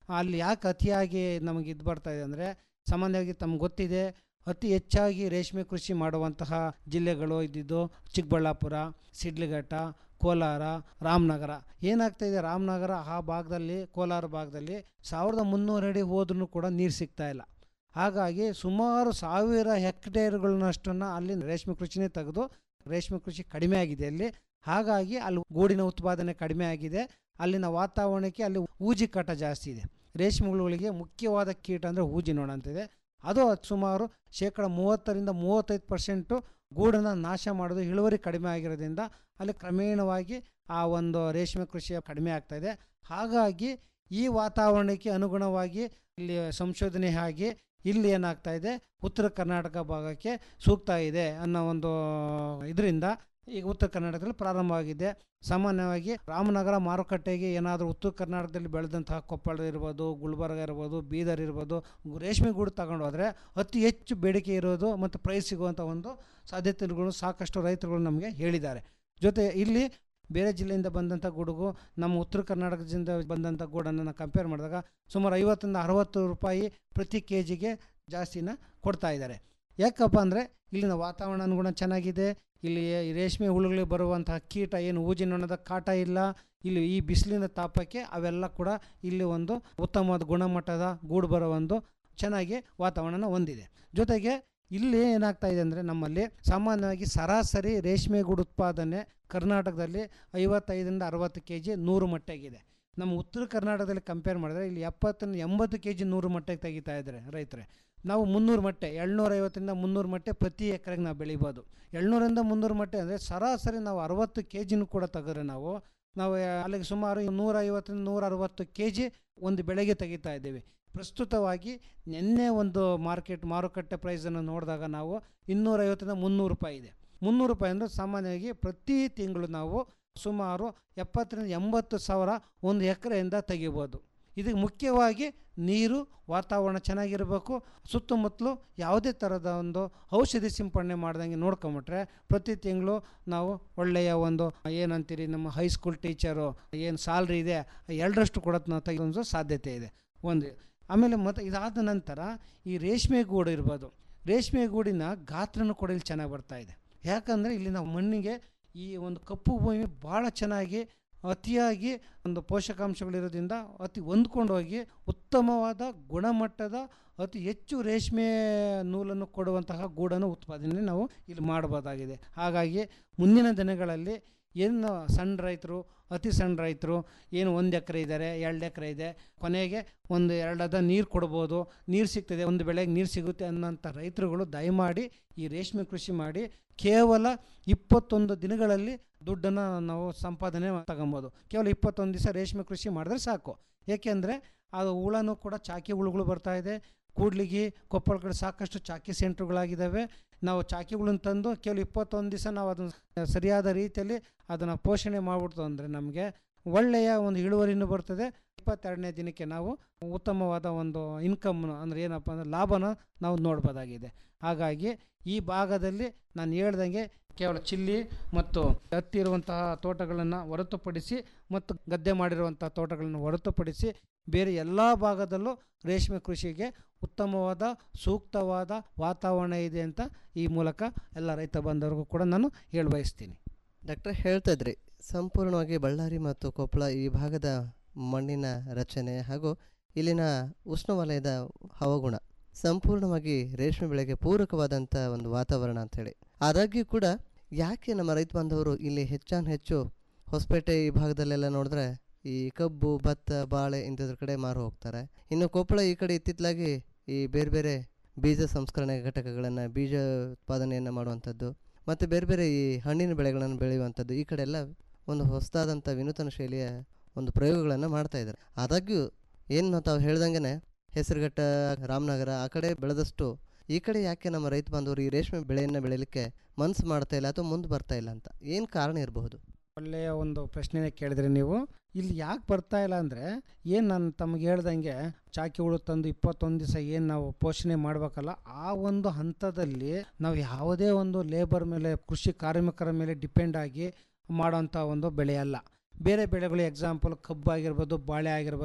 ಅಲ್ಲಿ ಯಾಕೆ ಅತಿಯಾಗಿ ನಮಗೆ ಇದು ಬರ್ತಾ ಇದೆ ಅಂದರೆ ಸಾಮಾನ್ಯವಾಗಿ ತಮ್ಗೆ ಗೊತ್ತಿದೆ ಅತಿ ಹೆಚ್ಚಾಗಿ ರೇಷ್ಮೆ ಕೃಷಿ ಮಾಡುವಂತಹ ಜಿಲ್ಲೆಗಳು ಇದ್ದಿದ್ದು ಚಿಕ್ಕಬಳ್ಳಾಪುರ ಸಿಡ್ಲಘಟ್ಟ ಕೋಲಾರ ರಾಮನಗರ ಏನಾಗ್ತಾ ಇದೆ ರಾಮನಗರ ಆ ಭಾಗದಲ್ಲಿ ಕೋಲಾರ ಭಾಗದಲ್ಲಿ ಸಾವಿರದ ಮುನ್ನೂರು ಅಡಿ ಹೋದ್ರೂ ಕೂಡ ನೀರು ಸಿಗ್ತಾ ಇಲ್ಲ ಹಾಗಾಗಿ ಸುಮಾರು ಸಾವಿರ ಹೆಕ್ಟೇರ್ಗಳನ್ನಷ್ಟನ್ನು ಅಲ್ಲಿ ರೇಷ್ಮೆ ಕೃಷಿನೇ ತೆಗೆದು ರೇಷ್ಮೆ ಕೃಷಿ ಕಡಿಮೆ ಆಗಿದೆ ಅಲ್ಲಿ ಹಾಗಾಗಿ ಅಲ್ಲಿ ಗೂಡಿನ ಉತ್ಪಾದನೆ ಕಡಿಮೆ ಆಗಿದೆ ಅಲ್ಲಿನ ವಾತಾವರಣಕ್ಕೆ ಅಲ್ಲಿ ಊಜಿ ಕಾಟ ಜಾಸ್ತಿ ಇದೆ ರೇಷ್ಮೆ ಹುಳುಗಳಿಗೆ ಮುಖ್ಯವಾದ ಕೀಟ ಅಂದರೆ ಊಜಿ ನೋಣ ಅಂತಿದೆ ಅದು ಸುಮಾರು ಶೇಕಡ ಮೂವತ್ತರಿಂದ ಮೂವತ್ತೈದು ಪರ್ಸೆಂಟು ಗೂಡನ್ನು ನಾಶ ಮಾಡೋದು ಇಳುವರಿ ಕಡಿಮೆ ಆಗಿರೋದ್ರಿಂದ ಅಲ್ಲಿ ಕ್ರಮೇಣವಾಗಿ ಆ ಒಂದು ರೇಷ್ಮೆ ಕೃಷಿ ಕಡಿಮೆ ಆಗ್ತಾ ಇದೆ ಹಾಗಾಗಿ ಈ ವಾತಾವರಣಕ್ಕೆ ಅನುಗುಣವಾಗಿ ಇಲ್ಲಿ ಸಂಶೋಧನೆ ಆಗಿ ಇಲ್ಲಿ ಏನಾಗ್ತಾ ಇದೆ ಉತ್ತರ ಕರ್ನಾಟಕ ಭಾಗಕ್ಕೆ ಸೂಕ್ತ ಇದೆ ಅನ್ನೋ ಒಂದು ಇದರಿಂದ ಈಗ ಉತ್ತರ ಕರ್ನಾಟಕದಲ್ಲಿ ಪ್ರಾರಂಭವಾಗಿದೆ ಸಾಮಾನ್ಯವಾಗಿ ರಾಮನಗರ ಮಾರುಕಟ್ಟೆಗೆ ಏನಾದರೂ ಉತ್ತರ ಕರ್ನಾಟಕದಲ್ಲಿ ಬೆಳೆದಂತಹ ಕೊಪ್ಪಳ ಇರ್ಬೋದು ಗುಲ್ಬರ್ಗ ಇರ್ಬೋದು ಬೀದರ್ ಇರ್ಬೋದು ರೇಷ್ಮೆ ಗೂಡು ತಗೊಂಡು ಹೋದರೆ ಅತಿ ಹೆಚ್ಚು ಬೇಡಿಕೆ ಇರೋದು ಮತ್ತು ಪ್ರೈಸ್ ಸಿಗುವಂಥ ಒಂದು ಸಾಧ್ಯತೆಗಳು ಸಾಕಷ್ಟು ರೈತರುಗಳು ನಮಗೆ ಹೇಳಿದ್ದಾರೆ ಜೊತೆ ಇಲ್ಲಿ ಬೇರೆ ಜಿಲ್ಲೆಯಿಂದ ಬಂದಂಥ ಗೂಡುಗೂ ನಮ್ಮ ಉತ್ತರ ಕರ್ನಾಟಕದಿಂದ ಬಂದಂಥ ಗೂಡನ್ನು ನಾವು ಕಂಪೇರ್ ಮಾಡಿದಾಗ ಸುಮಾರು ಐವತ್ತರಿಂದ ಅರವತ್ತು ರೂಪಾಯಿ ಪ್ರತಿ ಕೆ ಜಿಗೆ ಜಾಸ್ತಿನ ಕೊಡ್ತಾ ಇದ್ದಾರೆ ಯಾಕಪ್ಪ ಅಂದರೆ ಇಲ್ಲಿನ ವಾತಾವರಣ ಅನುಗುಣ ಚೆನ್ನಾಗಿದೆ ಇಲ್ಲಿ ಈ ರೇಷ್ಮೆ ಹುಳುಗಳಿಗೆ ಬರುವಂತಹ ಕೀಟ ಏನು ಊಜಿನೊಣದ ಕಾಟ ಇಲ್ಲ ಇಲ್ಲಿ ಈ ಬಿಸಿಲಿನ ತಾಪಕ್ಕೆ ಅವೆಲ್ಲ ಕೂಡ ಇಲ್ಲಿ ಒಂದು ಉತ್ತಮವಾದ ಗುಣಮಟ್ಟದ ಗೂಡು ಬರೋ ಒಂದು ಚೆನ್ನಾಗಿ ವಾತಾವರಣ ಹೊಂದಿದೆ ಜೊತೆಗೆ ಇಲ್ಲಿ ಏನಾಗ್ತಾ ಇದೆ ಅಂದರೆ ನಮ್ಮಲ್ಲಿ ಸಾಮಾನ್ಯವಾಗಿ ಸರಾಸರಿ ರೇಷ್ಮೆ ಗೂಡು ಉತ್ಪಾದನೆ ಕರ್ನಾಟಕದಲ್ಲಿ ಐವತ್ತೈದರಿಂದ ಅರವತ್ತು ಕೆ ಜಿ ನೂರು ಮಟ್ಟಿಗಿದೆ ನಮ್ಮ ಉತ್ತರ ಕರ್ನಾಟಕದಲ್ಲಿ ಕಂಪೇರ್ ಮಾಡಿದ್ರೆ ಇಲ್ಲಿ ಎಪ್ಪತ್ತರಿಂದ ಎಂಬತ್ತು ಕೆ ಜಿ ನೂರು ಮಟ್ಟಿಗೆ ತೆಗಿತಾ ಇದ್ದಾರೆ ರೈತರೆ ನಾವು ಮುನ್ನೂರು ಮಟ್ಟೆ ಏಳ್ನೂರೈವತ್ತರಿಂದ ಮುನ್ನೂರು ಮಟ್ಟೆ ಪ್ರತಿ ಎಕರೆಗೆ ನಾವು ಬೆಳಿಬೋದು ಏಳ್ನೂರಿಂದ ಮುನ್ನೂರು ಮಟ್ಟೆ ಅಂದರೆ ಸರಾಸರಿ ನಾವು ಅರವತ್ತು ಕೆ ಜಿನೂ ಕೂಡ ತೆಗೆದ್ರೆ ನಾವು ನಾವು ಅಲ್ಲಿಗೆ ಸುಮಾರು ನೂರೈವತ್ತರಿಂದ ನೂರ ಅರವತ್ತು ಕೆ ಜಿ ಒಂದು ಬೆಳೆಗೆ ತೆಗಿತಾ ಇದ್ದೀವಿ ಪ್ರಸ್ತುತವಾಗಿ ನಿನ್ನೆ ಒಂದು ಮಾರ್ಕೆಟ್ ಮಾರುಕಟ್ಟೆ ಪ್ರೈಸನ್ನು ನೋಡಿದಾಗ ನಾವು ಇನ್ನೂರೈವತ್ತರಿಂದ ಮುನ್ನೂರು ರೂಪಾಯಿ ಇದೆ ಮುನ್ನೂರು ರೂಪಾಯಿ ಅಂದರೆ ಸಾಮಾನ್ಯವಾಗಿ ಪ್ರತಿ ತಿಂಗಳು ನಾವು ಸುಮಾರು ಎಪ್ಪತ್ತರಿಂದ ಎಂಬತ್ತು ಸಾವಿರ ಒಂದು ಎಕರೆಯಿಂದ ತೆಗಿಬೋದು ಇದಕ್ಕೆ ಮುಖ್ಯವಾಗಿ ನೀರು ವಾತಾವರಣ ಚೆನ್ನಾಗಿರಬೇಕು ಸುತ್ತಮುತ್ತಲು ಯಾವುದೇ ಥರದ ಒಂದು ಔಷಧಿ ಸಿಂಪಡಣೆ ಮಾಡ್ದಂಗೆ ನೋಡ್ಕೊಂಬಿಟ್ರೆ ಪ್ರತಿ ತಿಂಗಳು ನಾವು ಒಳ್ಳೆಯ ಒಂದು ಏನಂತೀರಿ ನಮ್ಮ ಹೈಸ್ಕೂಲ್ ಟೀಚರು ಏನು ಸ್ಯಾಲ್ರಿ ಇದೆ ಎರಡರಷ್ಟು ಕೂಡ ನಾವು ತೆಗೆದೋ ಸಾಧ್ಯತೆ ಇದೆ ಒಂದು ಆಮೇಲೆ ಮತ್ತು ಇದಾದ ನಂತರ ಈ ರೇಷ್ಮೆ ಗೂಡು ಇರ್ಬೋದು ರೇಷ್ಮೆ ಗೂಡಿನ ಗಾತ್ರನೂ ಕೂಡ ಇಲ್ಲಿ ಚೆನ್ನಾಗಿ ಬರ್ತಾ ಇದೆ ಯಾಕಂದರೆ ಇಲ್ಲಿ ನಾವು ಮಣ್ಣಿಗೆ ಈ ಒಂದು ಕಪ್ಪು ಭೂಮಿ ಭಾಳ ಚೆನ್ನಾಗಿ ಅತಿಯಾಗಿ ಒಂದು ಪೋಷಕಾಂಶಗಳಿರೋದ್ರಿಂದ ಅತಿ ಹೊಂದ್ಕೊಂಡು ಹೋಗಿ ಉತ್ತಮವಾದ ಗುಣಮಟ್ಟದ ಅತಿ ಹೆಚ್ಚು ರೇಷ್ಮೆ ನೂಲನ್ನು ಕೊಡುವಂತಹ ಗೂಡನ್ನು ಉತ್ಪಾದನೆ ನಾವು ಇಲ್ಲಿ ಮಾಡಬಹುದಾಗಿದೆ ಹಾಗಾಗಿ ಮುಂದಿನ ದಿನಗಳಲ್ಲಿ ಏನು ಸಣ್ಣ ರೈತರು ಅತಿ ಸಣ್ಣ ರೈತರು ಏನು ಒಂದು ಎಕರೆ ಇದ್ದಾರೆ ಎರಡು ಎಕರೆ ಇದೆ ಕೊನೆಗೆ ಒಂದು ಎರಡದ ನೀರು ಕೊಡ್ಬೋದು ನೀರು ಸಿಗ್ತದೆ ಒಂದು ಬೆಳೆಗೆ ನೀರು ಸಿಗುತ್ತೆ ಅನ್ನೋಂಥ ರೈತರುಗಳು ದಯಮಾಡಿ ಈ ರೇಷ್ಮೆ ಕೃಷಿ ಮಾಡಿ ಕೇವಲ ಇಪ್ಪತ್ತೊಂದು ದಿನಗಳಲ್ಲಿ ದುಡ್ಡನ್ನು ನಾವು ಸಂಪಾದನೆ ತಗೊಬೋದು ಕೇವಲ ಇಪ್ಪತ್ತೊಂದು ದಿವಸ ರೇಷ್ಮೆ ಕೃಷಿ ಮಾಡಿದ್ರೆ ಸಾಕು ಏಕೆಂದರೆ ಅದು ಹುಳನೂ ಕೂಡ ಚಾಕಿ ಹುಳುಗಳು ಬರ್ತಾ ಇದೆ ಕೂಡ್ಲಿಗಿ ಕೊಪ್ಪಳ ಕಡೆ ಸಾಕಷ್ಟು ಚಾಕಿ ಸೆಂಟ್ರುಗಳಾಗಿದ್ದಾವೆ ನಾವು ಚಾಕಿಗಳನ್ನು ತಂದು ಕೇವಲ ಇಪ್ಪತ್ತೊಂದು ದಿವಸ ನಾವು ಅದನ್ನು ಸರಿಯಾದ ರೀತಿಯಲ್ಲಿ ಅದನ್ನು ಪೋಷಣೆ ಮಾಡಿಬಿಡ್ತು ಅಂದರೆ ನಮಗೆ ಒಳ್ಳೆಯ ಒಂದು ಇಳುವರಿನೂ ಬರ್ತದೆ ಇಪ್ಪತ್ತೆರಡನೇ ದಿನಕ್ಕೆ ನಾವು ಉತ್ತಮವಾದ ಒಂದು ಇನ್ಕಮ್ ಅಂದರೆ ಏನಪ್ಪ ಅಂದರೆ ಲಾಭನ ನಾವು ನೋಡ್ಬೋದಾಗಿದೆ ಹಾಗಾಗಿ ಈ ಭಾಗದಲ್ಲಿ ನಾನು ಹೇಳ್ದಂಗೆ ಕೇವಲ ಚಿಲ್ಲಿ ಮತ್ತು ಹತ್ತಿ ಇರುವಂತಹ ತೋಟಗಳನ್ನು ಹೊರತುಪಡಿಸಿ ಮತ್ತು ಗದ್ದೆ ಮಾಡಿರುವಂಥ ತೋಟಗಳನ್ನು ಹೊರತುಪಡಿಸಿ ಬೇರೆ ಎಲ್ಲ ಭಾಗದಲ್ಲೂ ರೇಷ್ಮೆ ಕೃಷಿಗೆ ಉತ್ತಮವಾದ ಸೂಕ್ತವಾದ ವಾತಾವರಣ ಇದೆ ಅಂತ ಈ ಮೂಲಕ ಎಲ್ಲ ರೈತ ಬಾಂಧವರಿಗೂ ಕೂಡ ನಾನು ಹೇಳಿ ಬಯಸ್ತೀನಿ ಡಾಕ್ಟರ್ ಹೇಳ್ತಾ ಇದ್ರಿ ಸಂಪೂರ್ಣವಾಗಿ ಬಳ್ಳಾರಿ ಮತ್ತು ಕೊಪ್ಪಳ ಈ ಭಾಗದ ಮಣ್ಣಿನ ರಚನೆ ಹಾಗೂ ಇಲ್ಲಿನ ಉಷ್ಣವಲಯದ ಹವಾಗುಣ ಸಂಪೂರ್ಣವಾಗಿ ರೇಷ್ಮೆ ಬೆಳೆಗೆ ಪೂರಕವಾದಂಥ ಒಂದು ವಾತಾವರಣ ಅಂಥೇಳಿ ಆದಾಗ್ಯೂ ಕೂಡ ಯಾಕೆ ನಮ್ಮ ರೈತ ಬಾಂಧವರು ಇಲ್ಲಿ ಹೆಚ್ಚಾನ್ ಹೆಚ್ಚು ಹೊಸಪೇಟೆ ಈ ಭಾಗದಲ್ಲೆಲ್ಲ ನೋಡಿದ್ರೆ ಈ ಕಬ್ಬು ಭತ್ತ ಬಾಳೆ ಇಂಥದ್ರ ಕಡೆ ಮಾರು ಹೋಗ್ತಾರೆ ಇನ್ನು ಕೊಪ್ಪಳ ಈ ಕಡೆ ಇತ್ತಿತ್ತಲಾಗಿ ಈ ಬೇರೆ ಬೇರೆ ಬೀಜ ಸಂಸ್ಕರಣೆ ಘಟಕಗಳನ್ನು ಬೀಜ ಉತ್ಪಾದನೆಯನ್ನು ಮಾಡುವಂಥದ್ದು ಮತ್ತು ಬೇರೆ ಬೇರೆ ಈ ಹಣ್ಣಿನ ಬೆಳೆಗಳನ್ನು ಬೆಳೆಯುವಂಥದ್ದು ಈ ಕಡೆ ಎಲ್ಲ ಒಂದು ಹೊಸದಾದಂಥ ವಿನೂತನ ಶೈಲಿಯ ಒಂದು ಪ್ರಯೋಗಗಳನ್ನು ಮಾಡ್ತಾ ಇದ್ದಾರೆ ಆದಾಗ್ಯೂ ಏನು ತಾವು ಹೇಳ್ದಂಗೆ ಹೆಸರುಘಟ್ಟ ರಾಮನಗರ ಆ ಕಡೆ ಬೆಳೆದಷ್ಟು ಈ ಕಡೆ ಯಾಕೆ ನಮ್ಮ ರೈತ ಬಾಂಧವರು ಈ ರೇಷ್ಮೆ ಬೆಳೆಯನ್ನು ಬೆಳೀಲಿಕ್ಕೆ ಮನಸ್ಸು ಮಾಡ್ತಾ ಇಲ್ಲ ಅಥವಾ ಮುಂದೆ ಬರ್ತಾ ಇಲ್ಲ ಅಂತ ಏನು ಕಾರಣ ಇರಬಹುದು ಒಳ್ಳೆಯ ಒಂದು ಪ್ರಶ್ನೆನೇ ಕೇಳಿದ್ರಿ ನೀವು ಇಲ್ಲಿ ಯಾಕೆ ಬರ್ತಾ ಇಲ್ಲ ಅಂದರೆ ಏನು ನಾನು ತಮಗೆ ಹೇಳ್ದಂಗೆ ಚಾಕಿ ಹುಳು ತಂದು ಇಪ್ಪತ್ತೊಂದು ದಿವಸ ಏನು ನಾವು ಪೋಷಣೆ ಮಾಡಬೇಕಲ್ಲ ಆ ಒಂದು ಹಂತದಲ್ಲಿ ನಾವು ಯಾವುದೇ ಒಂದು ಲೇಬರ್ ಮೇಲೆ ಕೃಷಿ ಕಾರ್ಮಿಕರ ಮೇಲೆ ಡಿಪೆಂಡ್ ಆಗಿ ಮಾಡೋಂಥ ಒಂದು ಬೆಳೆ ಅಲ್ಲ ಬೇರೆ ಬೆಳೆಗಳು ಎಕ್ಸಾಂಪಲ್ ಕಬ್ಬು ಆಗಿರ್ಬೋದು ಬಾಳೆ ಆಗಿರ್ಬೋದು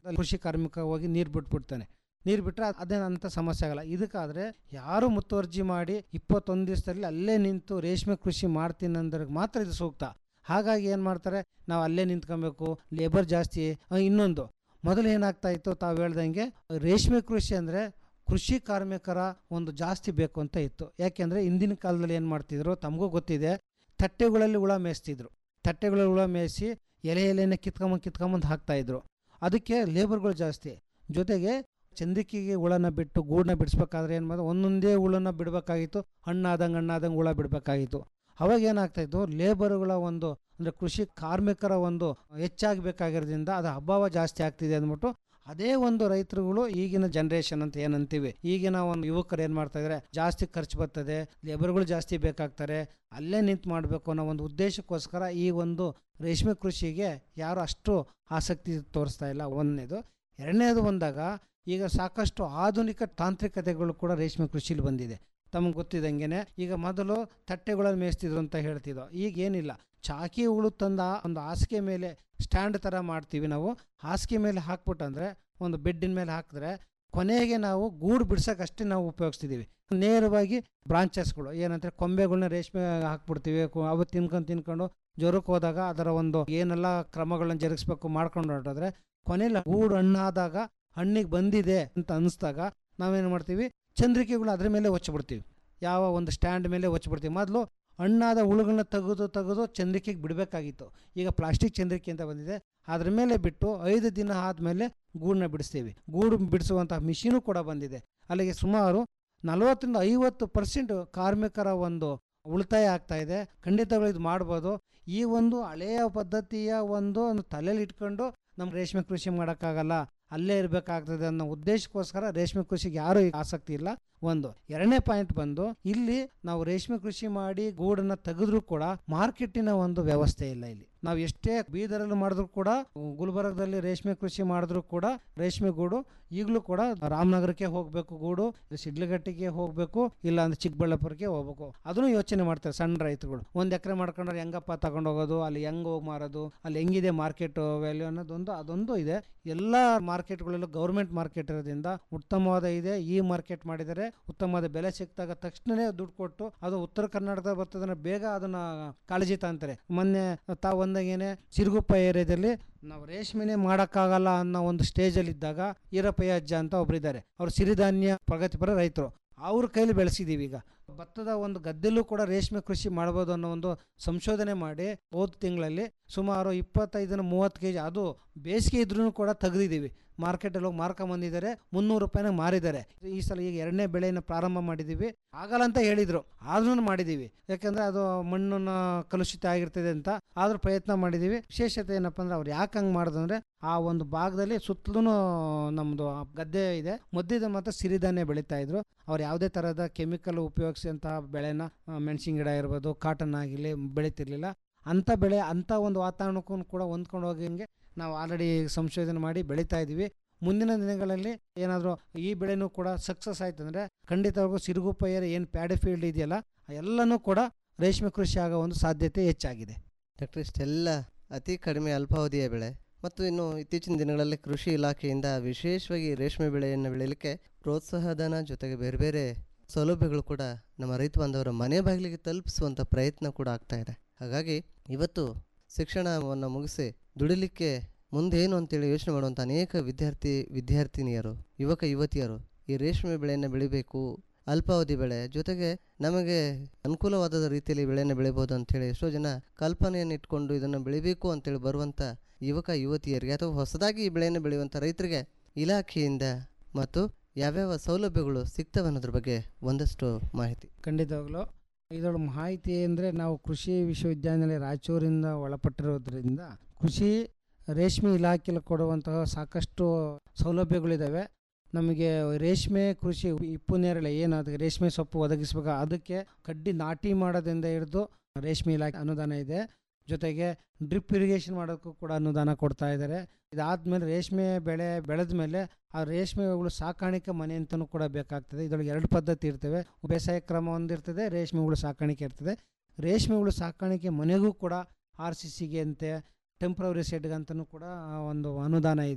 ಕೃಷಿ ಕಾರ್ಮಿಕ ಹೋಗಿ ನೀರು ಬಿಟ್ಬಿಡ್ತಾನೆ ನೀರು ಬಿಟ್ಟರೆ ಅದೇನಂತ ಸಮಸ್ಯೆ ಆಗಲ್ಲ ಇದಕ್ಕಾದರೆ ಯಾರು ಮುತುವರ್ಜಿ ಮಾಡಿ ಇಪ್ಪತ್ತೊಂದು ದಿವಸದಲ್ಲಿ ಅಲ್ಲೇ ನಿಂತು ರೇಷ್ಮೆ ಕೃಷಿ ಮಾಡ್ತೀನಿ ಅಂದ್ರಿಗೆ ಮಾತ್ರ ಇದು ಸೂಕ್ತ ಹಾಗಾಗಿ ಏನು ಮಾಡ್ತಾರೆ ನಾವು ಅಲ್ಲೇ ನಿಂತ್ಕೊಬೇಕು ಲೇಬರ್ ಜಾಸ್ತಿ ಆ, ಇನ್ನೊಂದು ಮೊದಲು ಏನಾಗ್ತಾ ಇತ್ತು ತಾವು ಹೇಳ್ದಂಗೆ ರೇಷ್ಮೆ ಕೃಷಿ ಅಂದರೆ ಕೃಷಿ ಕಾರ್ಮಿಕರ ಒಂದು ಜಾಸ್ತಿ ಬೇಕು ಅಂತ ಇತ್ತು ಯಾಕೆಂದರೆ ಇಂದಿನ ಕಾಲದಲ್ಲಿ ಏನು ಮಾಡ್ತಿದ್ರು ತಮಗೂ ಗೊತ್ತಿದೆ ತಟ್ಟೆಗಳಲ್ಲಿ ಹುಳ ಮೇಯಿಸ್ತಿದ್ರು ತಟ್ಟೆಗಳಲ್ಲಿ ಹುಳ ಮೇಯಿಸಿ ಎಲೆ ಎಲೆನ ಕಿತ್ಕೊಂಬಂದು ಕಿತ್ಕೊಂಬಂದು ಹಾಕ್ತಾಯಿದ್ರು ಅದಕ್ಕೆ ಲೇಬರ್ಗಳು ಜಾಸ್ತಿ ಜೊತೆಗೆ ಚಂದಿಕಿಗೆ ಹುಳನ ಬಿಟ್ಟು ಗೂಡನ್ನ ಬಿಡಿಸ್ಬೇಕಾದ್ರೆ ಏನು ಮಾಡಿದ್ರು ಒಂದೊಂದೇ ಹುಳನ ಬಿಡಬೇಕಾಗಿತ್ತು ಹಣ್ಣಾದಂಗೆ ಹಣ್ಣಾದಂಗೆ ಹುಳ ಬಿಡಬೇಕಾಗಿತ್ತು ಅವಾಗ ಏನಾಗ್ತಾಯಿತ್ತು ಲೇಬರ್ಗಳ ಒಂದು ಅಂದರೆ ಕೃಷಿ ಕಾರ್ಮಿಕರ ಒಂದು ಹೆಚ್ಚಾಗಬೇಕಾಗಿರೋದ್ರಿಂದ ಅದು ಅಭಾವ ಜಾಸ್ತಿ ಆಗ್ತಿದೆ ಅಂದ್ಬಿಟ್ಟು ಅದೇ ಒಂದು ರೈತರುಗಳು ಈಗಿನ ಜನ್ರೇಷನ್ ಅಂತ ಏನಂತೀವಿ ಈಗಿನ ಒಂದು ಯುವಕರು ಏನು ಮಾಡ್ತಾ ಇದ್ದಾರೆ ಜಾಸ್ತಿ ಖರ್ಚು ಬರ್ತದೆ ಲೇಬರ್ಗಳು ಜಾಸ್ತಿ ಬೇಕಾಗ್ತಾರೆ ಅಲ್ಲೇ ನಿಂತು ಮಾಡಬೇಕು ಅನ್ನೋ ಒಂದು ಉದ್ದೇಶಕ್ಕೋಸ್ಕರ ಈ ಒಂದು ರೇಷ್ಮೆ ಕೃಷಿಗೆ ಯಾರು ಅಷ್ಟು ಆಸಕ್ತಿ ತೋರಿಸ್ತಾ ಇಲ್ಲ ಒಂದನೇದು ಎರಡನೇದು ಬಂದಾಗ ಈಗ ಸಾಕಷ್ಟು ಆಧುನಿಕ ತಾಂತ್ರಿಕತೆಗಳು ಕೂಡ ರೇಷ್ಮೆ ಕೃಷಿಲಿ ಬಂದಿದೆ ತಮಗೆ ಗೊತ್ತಿದ್ದಂಗೆ ಈಗ ಮೊದಲು ತಟ್ಟೆಗಳಲ್ಲಿ ಮೇಯಿಸ್ತಿದ್ರು ಅಂತ ಹೇಳ್ತಿದ್ದೋ ಈಗ ಏನಿಲ್ಲ ಚಾಕಿ ಹುಳು ತಂದ ಒಂದು ಹಾಸಿಗೆ ಮೇಲೆ ಸ್ಟ್ಯಾಂಡ್ ಥರ ಮಾಡ್ತೀವಿ ನಾವು ಹಾಸಿಗೆ ಮೇಲೆ ಹಾಕ್ಬಿಟ್ಟಂದ್ರೆ ಒಂದು ಬೆಡ್ಡಿನ ಮೇಲೆ ಹಾಕಿದ್ರೆ ಕೊನೆಗೆ ನಾವು ಗೂಡು ಬಿಡ್ಸೋಕ್ಕಷ್ಟೇ ನಾವು ಉಪಯೋಗಿಸ್ತಿದ್ದೀವಿ ನೇರವಾಗಿ ಬ್ರಾಂಚಸ್ಗಳು ಏನಂದರೆ ಕೊಂಬೆಗಳನ್ನ ರೇಷ್ಮೆ ಹಾಕ್ಬಿಡ್ತೀವಿ ಕು- ಅವು ತಿನ್ಕೊಂಡು ತಿನ್ಕೊಂಡು ಜ್ವರಕ್ಕೆ ಹೋದಾಗ ಅದರ ಒಂದು ಏನೆಲ್ಲ ಕ್ರಮಗಳನ್ನ ಜರುಗಿಸ್ಬೇಕು ಮಾಡ್ಕೊಂಡು ಹೊರಟೋದ್ರೆ ಕೊನೆಯಲ್ಲಿ ಗೂಡು ಹಣ್ಣಾದಾಗ ಹಣ್ಣಿಗೆ ಬಂದಿದೆ ಅಂತ ಅನಿಸ್ದಾಗ ನಾವೇನು ಮಾಡ್ತೀವಿ ಚಂದ್ರಿಕೆಗಳು ಅದ್ರ ಮೇಲೆ ಹೊಚ್ಚಿಬಿಡ್ತೀವಿ ಯಾವ ಒಂದು ಸ್ಟ್ಯಾಂಡ್ ಮೇಲೆ ಹೊಚ್ಚಿಬಿಡ್ತೀವಿ ಮೊದಲು ಹಣ್ಣಾದ ಹುಳುಗಳನ್ನ ತೆಗೆದು ತೆಗೆದು ಚಂದ್ರಿಕೆಗೆ ಬಿಡಬೇಕಾಗಿತ್ತು ಈಗ ಪ್ಲಾಸ್ಟಿಕ್ ಚಂದ್ರಿಕೆ ಅಂತ ಬಂದಿದೆ ಅದ್ರ ಮೇಲೆ ಬಿಟ್ಟು ಐದು ದಿನ ಆದಮೇಲೆ ಗೂಡನ್ನ ಬಿಡಿಸ್ತೀವಿ ಗೂಡು ಬಿಡಿಸುವಂತಹ ಮಿಷಿನು ಕೂಡ ಬಂದಿದೆ ಅಲ್ಲಿಗೆ ಸುಮಾರು ನಲವತ್ತರಿಂದ ಐವತ್ತು ಪರ್ಸೆಂಟ್ ಕಾರ್ಮಿಕರ ಒಂದು ಉಳಿತಾಯ ಆಗ್ತಾ ಇದೆ ಖಂಡಿತಗಳು ಇದು ಮಾಡ್ಬೋದು ಈ ಒಂದು ಹಳೆಯ ಪದ್ಧತಿಯ ಒಂದು ಒಂದು ತಲೆಯಲ್ಲಿ ಇಟ್ಕೊಂಡು ನಮ್ಮ ರೇಷ್ಮೆ ಕೃಷಿ ಮಾಡೋಕ್ಕಾಗಲ್ಲ ಅಲ್ಲೇ ಇರಬೇಕಾಗ್ತದೆ ಅನ್ನೋ ಉದ್ದೇಶಕ್ಕೋಸ್ಕರ ರೇಷ್ಮೆ ಕೃಷಿಗೆ ಯಾರೂ ಈಗ ಆಸಕ್ತಿ ಇಲ್ಲ ಒಂದು ಎರಡನೇ ಪಾಯಿಂಟ್ ಬಂದು ಇಲ್ಲಿ ನಾವು ರೇಷ್ಮೆ ಕೃಷಿ ಮಾಡಿ ಗೂಡನ್ನ ತೆಗೆದ್ರೂ ಕೂಡ ಮಾರ್ಕೆಟಿನ ಒಂದು ವ್ಯವಸ್ಥೆ ಇಲ್ಲ ಇಲ್ಲಿ ನಾವು ಎಷ್ಟೇ ಬೀದರಲ್ಲಿ ಮಾಡಿದ್ರು ಕೂಡ ಗುಲ್ಬರ್ಗದಲ್ಲಿ ರೇಷ್ಮೆ ಕೃಷಿ ಮಾಡಿದ್ರು ಕೂಡ ರೇಷ್ಮೆ ಗೂಡು ಈಗಲೂ ಕೂಡ ರಾಮನಗರಕ್ಕೆ ಹೋಗಬೇಕು ಗೂಡು ಶಿಡ್ಲಘಟ್ಟಿಗೆ ಹೋಗಬೇಕು ಇಲ್ಲ ಅಂದ್ರೆ ಚಿಕ್ಕಬಳ್ಳಾಪುರಕ್ಕೆ ಹೋಗ್ಬೇಕು ಅದನ್ನು ಯೋಚನೆ ಮಾಡ್ತಾರೆ ಸಣ್ಣ ರೈತರುಗಳು ಒಂದು ಎಕರೆ ಮಾಡ್ಕೊಂಡ್ರೆ ಹೆಂಗಪ್ಪ ತಗೊಂಡು ಹೋಗೋದು ಅಲ್ಲಿ ಹೆಂಗ್ ಹೋಗಿ ಮಾರೋದು ಅಲ್ಲಿ ಹೆಂಗಿದೆ ಮಾರ್ಕೆಟ್ ವ್ಯಾಲ್ಯೂ ಅನ್ನೋದೊಂದು ಅದೊಂದು ಇದೆ ಎಲ್ಲ ಮಾರ್ಕೆಟ್ಗಳಲ್ಲೂ ಗೌರ್ಮೆಂಟ್ ಮಾರ್ಕೆಟ್ ಇರೋದ್ರಿಂದ ಉತ್ತಮವಾದ ಇದೆ ಈ ಮಾರ್ಕೆಟ್ ಮಾಡಿದರೆ ಉತ್ತಮವಾದ ಬೆಲೆ ಸಿಕ್ತಾಗ ತಕ್ಷಣನೇ ದುಡ್ಡು ಕೊಟ್ಟು ಅದು ಉತ್ತರ ಕರ್ನಾಟಕದ ಬರ್ತದನ್ನ ಬೇಗ ಅದನ್ನ ಕಾಳಜಿ ತಾಂತಾರೆ ಮೊನ್ನೆ ತಾವು ಒಂದಾಗೇನೆ ಸಿರುಗುಪ್ಪ ಏರಿಯಾದಲ್ಲಿ ನಾವು ರೇಷ್ಮೆನೆ ಮಾಡೋಕ್ಕಾಗಲ್ಲ ಅನ್ನೋ ಒಂದು ಸ್ಟೇಜಲ್ಲಿ ಇದ್ದಾಗ ಈರಪ್ಪಯ್ಯ ಅಜ್ಜ ಅಂತ ಒಬ್ಬರಿದ್ದಾರೆ ಅವರು ಸಿರಿಧಾನ್ಯ ಪ್ರಗತಿಪರ ರೈತರು ಅವ್ರ ಕೈಲಿ ಬೆಳೆಸಿದ್ದೀವಿ ಈಗ ಭತ್ತದ ಒಂದು ಗದ್ದೆಲ್ಲೂ ಕೂಡ ರೇಷ್ಮೆ ಕೃಷಿ ಮಾಡ್ಬೋದು ಅನ್ನೋ ಒಂದು ಸಂಶೋಧನೆ ಮಾಡಿ ಹೋದ ತಿಂಗಳಲ್ಲಿ ಸುಮಾರು ಇಪ್ಪತ್ತೈದನ ಮೂವತ್ತು ಕೆ ಜಿ ಅದು ಬೇಸಿಗೆ ಇದ್ರೂ ಕೂಡ ತೆಗೆದಿದ್ದೀವಿ ಮಾರ್ಕೆಟಲ್ಲಿ ಹೋಗಿ ಮಾರ್ಕೊಂಬಂದಿದ್ದಾರೆ ಮುನ್ನೂರು ರೂಪಾಯಿನ ಮಾರಿದ್ದಾರೆ ಈ ಸಲ ಈಗ ಎರಡನೇ ಬೆಳೆಯನ್ನು ಪ್ರಾರಂಭ ಮಾಡಿದ್ದೀವಿ ಆಗಲ್ಲ ಅಂತ ಹೇಳಿದರು ಆದ್ರೂ ಮಾಡಿದ್ದೀವಿ ಯಾಕಂದರೆ ಅದು ಮಣ್ಣನ್ನ ಕಲುಷಿತ ಆಗಿರ್ತದೆ ಅಂತ ಆದ್ರೂ ಪ್ರಯತ್ನ ಮಾಡಿದ್ದೀವಿ ವಿಶೇಷತೆ ಏನಪ್ಪ ಅಂದ್ರೆ ಅವ್ರು ಯಾಕೆ ಹಂಗೆ ಮಾಡಿದಂದ್ರೆ ಆ ಒಂದು ಭಾಗದಲ್ಲಿ ಸುತ್ತಲೂ ನಮ್ಮದು ಗದ್ದೆ ಇದೆ ಮಧ್ಯದ ಮಾತ್ರ ಸಿರಿಧಾನ್ಯ ಬೆಳೀತಾ ಇದ್ರು ಅವ್ರು ಯಾವುದೇ ಥರದ ಕೆಮಿಕಲ್ ಉಪಯೋಗಿಸಿದಂತಹ ಬೆಳೆನ ಮೆಣಸಿನ ಗಿಡ ಇರ್ಬೋದು ಕಾಟನ್ ಆಗಿರಲಿ ಬೆಳೀತಿರ್ಲಿಲ್ಲ ಅಂಥ ಬೆಳೆ ಅಂಥ ಒಂದು ವಾತಾವರಣಕ್ಕೂ ಕೂಡ ಹೊಂದ್ಕೊಂಡು ಹೋಗಂಗೆ ನಾವು ಆಲ್ರೆಡಿ ಸಂಶೋಧನೆ ಮಾಡಿ ಬೆಳೀತಾ ಇದ್ದೀವಿ ಮುಂದಿನ ದಿನಗಳಲ್ಲಿ ಏನಾದರೂ ಈ ಬೆಳೆನೂ ಕೂಡ ಸಕ್ಸಸ್ ಆಯ್ತಂದ್ರೆ ಖಂಡಿತವಾಗೂ ಸಿರುಗುಪ್ಪಯ್ಯರ ಏನು ಪ್ಯಾಡೆ ಫೀಲ್ಡ್ ಇದೆಯಲ್ಲ ಆ ಎಲ್ಲನೂ ಕೂಡ ರೇಷ್ಮೆ ಕೃಷಿ ಆಗೋ ಒಂದು ಸಾಧ್ಯತೆ ಹೆಚ್ಚಾಗಿದೆ ಡಾಕ್ಟರ್ ಇಷ್ಟೆಲ್ಲ ಅತಿ ಕಡಿಮೆ ಅಲ್ಪಾವಧಿಯ ಬೆಳೆ ಮತ್ತು ಇನ್ನು ಇತ್ತೀಚಿನ ದಿನಗಳಲ್ಲಿ ಕೃಷಿ ಇಲಾಖೆಯಿಂದ ವಿಶೇಷವಾಗಿ ರೇಷ್ಮೆ ಬೆಳೆಯನ್ನು ಬೆಳೆಯಲಿಕ್ಕೆ ಪ್ರೋತ್ಸಾಹಧನ ಜೊತೆಗೆ ಬೇರೆ ಬೇರೆ ಸೌಲಭ್ಯಗಳು ಕೂಡ ನಮ್ಮ ರೈತ ಬಾಂಧವರ ಮನೆ ಬಾಗಿಲಿಗೆ ತಲುಪಿಸುವಂಥ ಪ್ರಯತ್ನ ಕೂಡ ಆಗ್ತಾ ಇದೆ ಹಾಗಾಗಿ ಇವತ್ತು ಶಿಕ್ಷಣವನ್ನು ಮುಗಿಸಿ ದುಡಿಲಿಕ್ಕೆ ಮುಂದೇನು ಅಂತೇಳಿ ಯೋಚನೆ ಮಾಡುವಂಥ ಅನೇಕ ವಿದ್ಯಾರ್ಥಿ ವಿದ್ಯಾರ್ಥಿನಿಯರು ಯುವಕ ಯುವತಿಯರು ಈ ರೇಷ್ಮೆ ಬೆಳೆಯನ್ನು ಬೆಳಿಬೇಕು ಅಲ್ಪಾವಧಿ ಬೆಳೆ ಜೊತೆಗೆ ನಮಗೆ ಅನುಕೂಲವಾದ ರೀತಿಯಲ್ಲಿ ಬೆಳೆಯನ್ನು ಬೆಳಿಬೋದು ಅಂತೇಳಿ ಎಷ್ಟೋ ಜನ ಕಲ್ಪನೆಯನ್ನು ಇಟ್ಕೊಂಡು ಇದನ್ನು ಬೆಳಿಬೇಕು ಅಂತೇಳಿ ಬರುವಂಥ ಯುವಕ ಯುವತಿಯರಿಗೆ ಅಥವಾ ಹೊಸದಾಗಿ ಈ ಬೆಳೆಯನ್ನು ಬೆಳೆಯುವಂಥ ರೈತರಿಗೆ ಇಲಾಖೆಯಿಂದ ಮತ್ತು ಯಾವ್ಯಾವ ಸೌಲಭ್ಯಗಳು ಸಿಗ್ತವೆ ಅನ್ನೋದ್ರ ಬಗ್ಗೆ ಒಂದಷ್ಟು ಮಾಹಿತಿ ಖಂಡಿತವಾಗ್ಲೂ ಇದರ ಮಾಹಿತಿ ಅಂದರೆ ನಾವು ಕೃಷಿ ವಿಶ್ವವಿದ್ಯಾನಿಲಯ ರಾಯಚೂರಿಂದ ಒಳಪಟ್ಟಿರೋದ್ರಿಂದ ಕೃಷಿ ರೇಷ್ಮೆ ಇಲಾಖೆಯಲ್ಲಿ ಕೊಡುವಂತಹ ಸಾಕಷ್ಟು ಸೌಲಭ್ಯಗಳಿದ್ದಾವೆ ನಮಗೆ ರೇಷ್ಮೆ ಕೃಷಿ ಇಪ್ಪು ನೇರಳೆ ಏನು ಅದಕ್ಕೆ ರೇಷ್ಮೆ ಸೊಪ್ಪು ಒದಗಿಸ್ಬೇಕು ಅದಕ್ಕೆ ಕಡ್ಡಿ ನಾಟಿ ಮಾಡೋದ್ರಿಂದ ಹಿಡಿದು ರೇಷ್ಮೆ ಇಲಾಖೆ ಅನುದಾನ ಇದೆ ಜೊತೆಗೆ ಡ್ರಿಪ್ ಇರಿಗೇಷನ್ ಮಾಡೋಕ್ಕೂ ಕೂಡ ಅನುದಾನ ಕೊಡ್ತಾ ಇದ್ದಾರೆ ಇದಾದ್ಮೇಲೆ ರೇಷ್ಮೆ ಬೆಳೆ ಬೆಳೆದ ಮೇಲೆ ಆ ರೇಷ್ಮೆ ಹುಳು ಸಾಕಾಣಿಕೆ ಮನೆ ಅಂತಲೂ ಕೂಡ ಬೇಕಾಗ್ತದೆ ಇದರೊಳಗೆ ಎರಡು ಪದ್ಧತಿ ಇರ್ತವೆ ಬೇಸಾಯ ಕ್ರಮ ಒಂದಿರ್ತದೆ ರೇಷ್ಮೆ ಹುಳು ಸಾಕಾಣಿಕೆ ಇರ್ತದೆ ರೇಷ್ಮೆ ಹುಳು ಸಾಕಾಣಿಕೆ ಮನೆಗೂ ಕೂಡ ಆರ್ ಸಿ ಸಿಗೆ ಅಂತೆ ಟೆಂಪ್ರವರಿ ಶೆಡ್ಗೆ ಅಂತಲೂ ಕೂಡ ಒಂದು ಅನುದಾನ ಇದೆ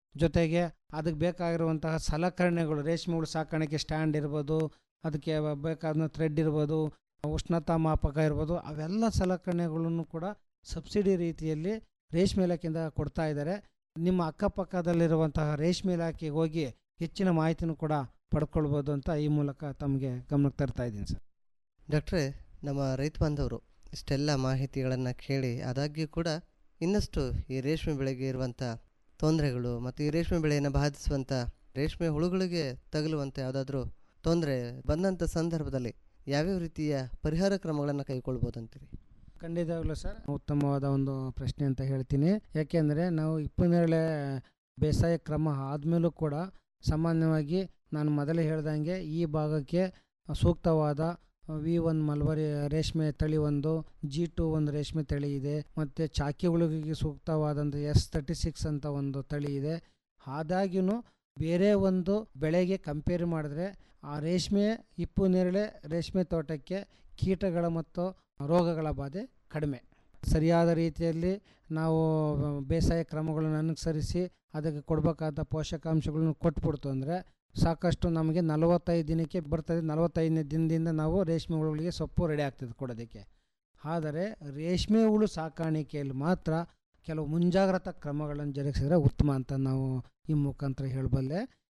ಜೊತೆಗೆ ಅದಕ್ಕೆ ಬೇಕಾಗಿರುವಂತಹ ಸಲಕರಣೆಗಳು ರೇಷ್ಮೆ ಹುಳು ಸಾಕಾಣಿಕೆ ಸ್ಟ್ಯಾಂಡ್ ಇರ್ಬೋದು ಅದಕ್ಕೆ ಬೇಕಾದ ಥ್ರೆಡ್ ಇರ್ಬೋದು ಉಷ್ಣತಾ ಮಾಪಕ ಇರ್ಬೋದು ಅವೆಲ್ಲ ಸಲಕರಣೆಗಳನ್ನು ಕೂಡ ಸಬ್ಸಿಡಿ ರೀತಿಯಲ್ಲಿ ರೇಷ್ಮೆ ಇಲಾಖೆಯಿಂದ ಕೊಡ್ತಾ ಇದ್ದಾರೆ ನಿಮ್ಮ ಅಕ್ಕಪಕ್ಕದಲ್ಲಿರುವಂತಹ ರೇಷ್ಮೆ ಇಲಾಖೆಗೆ ಹೋಗಿ ಹೆಚ್ಚಿನ ಮಾಹಿತಿನೂ ಕೂಡ ಪಡ್ಕೊಳ್ಬೋದು ಅಂತ ಈ ಮೂಲಕ ತಮಗೆ ಗಮನಕ್ಕೆ ತರ್ತಾ ಇದ್ದೀನಿ ಸರ್ ಡಾಕ್ಟ್ರೇ ನಮ್ಮ ರೈತ ಬಾಂಧವರು ಇಷ್ಟೆಲ್ಲ ಮಾಹಿತಿಗಳನ್ನು ಕೇಳಿ ಆದಾಗ್ಯೂ ಕೂಡ ಇನ್ನಷ್ಟು ಈ ರೇಷ್ಮೆ ಬೆಳೆಗೆ ಇರುವಂಥ ತೊಂದರೆಗಳು ಮತ್ತು ಈ ರೇಷ್ಮೆ ಬೆಳೆಯನ್ನು ಬಾಧಿಸುವಂಥ ರೇಷ್ಮೆ ಹುಳುಗಳಿಗೆ ತಗಲುವಂಥ ಯಾವುದಾದ್ರೂ ತೊಂದರೆ ಬಂದಂಥ ಸಂದರ್ಭದಲ್ಲಿ ಯಾವ್ಯಾವ ರೀತಿಯ ಪರಿಹಾರ ಕ್ರಮಗಳನ್ನು ಕೈಗೊಳ್ಬೋದಂತೀರಿ ಖಂಡಿತವಾಗ್ಲೂ ಸರ್ ಉತ್ತಮವಾದ ಒಂದು ಪ್ರಶ್ನೆ ಅಂತ ಹೇಳ್ತೀನಿ ಯಾಕೆಂದರೆ ನಾವು ಇಪ್ಪನ್ನೇರಳೆ ಬೇಸಾಯ ಕ್ರಮ ಆದಮೇಲೂ ಕೂಡ ಸಾಮಾನ್ಯವಾಗಿ ನಾನು ಮೊದಲೇ ಹೇಳ್ದಂಗೆ ಈ ಭಾಗಕ್ಕೆ ಸೂಕ್ತವಾದ ವಿ ಒನ್ ಮಲ್ಬರಿ ರೇಷ್ಮೆ ತಳಿ ಒಂದು ಜಿ ಟು ಒಂದು ರೇಷ್ಮೆ ತಳಿ ಇದೆ ಮತ್ತು ಚಾಕಿ ಹುಳುಗಿಗೆ ಸೂಕ್ತವಾದಂಥ ಎಸ್ ತರ್ಟಿ ಸಿಕ್ಸ್ ಅಂತ ಒಂದು ತಳಿ ಇದೆ ಆದಾಗ್ಯೂ ಬೇರೆ ಒಂದು ಬೆಳೆಗೆ ಕಂಪೇರ್ ಮಾಡಿದ್ರೆ ಆ ರೇಷ್ಮೆ ಹಿಪ್ಪು ನೇರಳೆ ರೇಷ್ಮೆ ತೋಟಕ್ಕೆ ಕೀಟಗಳ ಮತ್ತು ರೋಗಗಳ ಬಾಧೆ ಕಡಿಮೆ ಸರಿಯಾದ ರೀತಿಯಲ್ಲಿ ನಾವು ಬೇಸಾಯ ಕ್ರಮಗಳನ್ನು ಅನುಸರಿಸಿ ಅದಕ್ಕೆ ಕೊಡಬೇಕಾದ ಪೋಷಕಾಂಶಗಳನ್ನು ಕೊಟ್ಬಿಡ್ತು ಅಂದರೆ ಸಾಕಷ್ಟು ನಮಗೆ ನಲವತ್ತೈದು ದಿನಕ್ಕೆ ಬರ್ತದೆ ನಲವತ್ತೈದನೇ ದಿನದಿಂದ ನಾವು ರೇಷ್ಮೆ ಹುಳುಗಳಿಗೆ ಸೊಪ್ಪು ರೆಡಿ ಆಗ್ತದೆ ಕೊಡೋದಕ್ಕೆ ಆದರೆ ರೇಷ್ಮೆ ಹುಳು ಸಾಕಾಣಿಕೆಯಲ್ಲಿ ಮಾತ್ರ ಕೆಲವು ಮುಂಜಾಗ್ರತಾ ಕ್ರಮಗಳನ್ನು ಜರುಗಿಸಿದ್ರೆ ಉತ್ತಮ ಅಂತ ನಾವು ಈ ಮುಖಾಂತರ ಹೇಳಬಲ್ಲೆ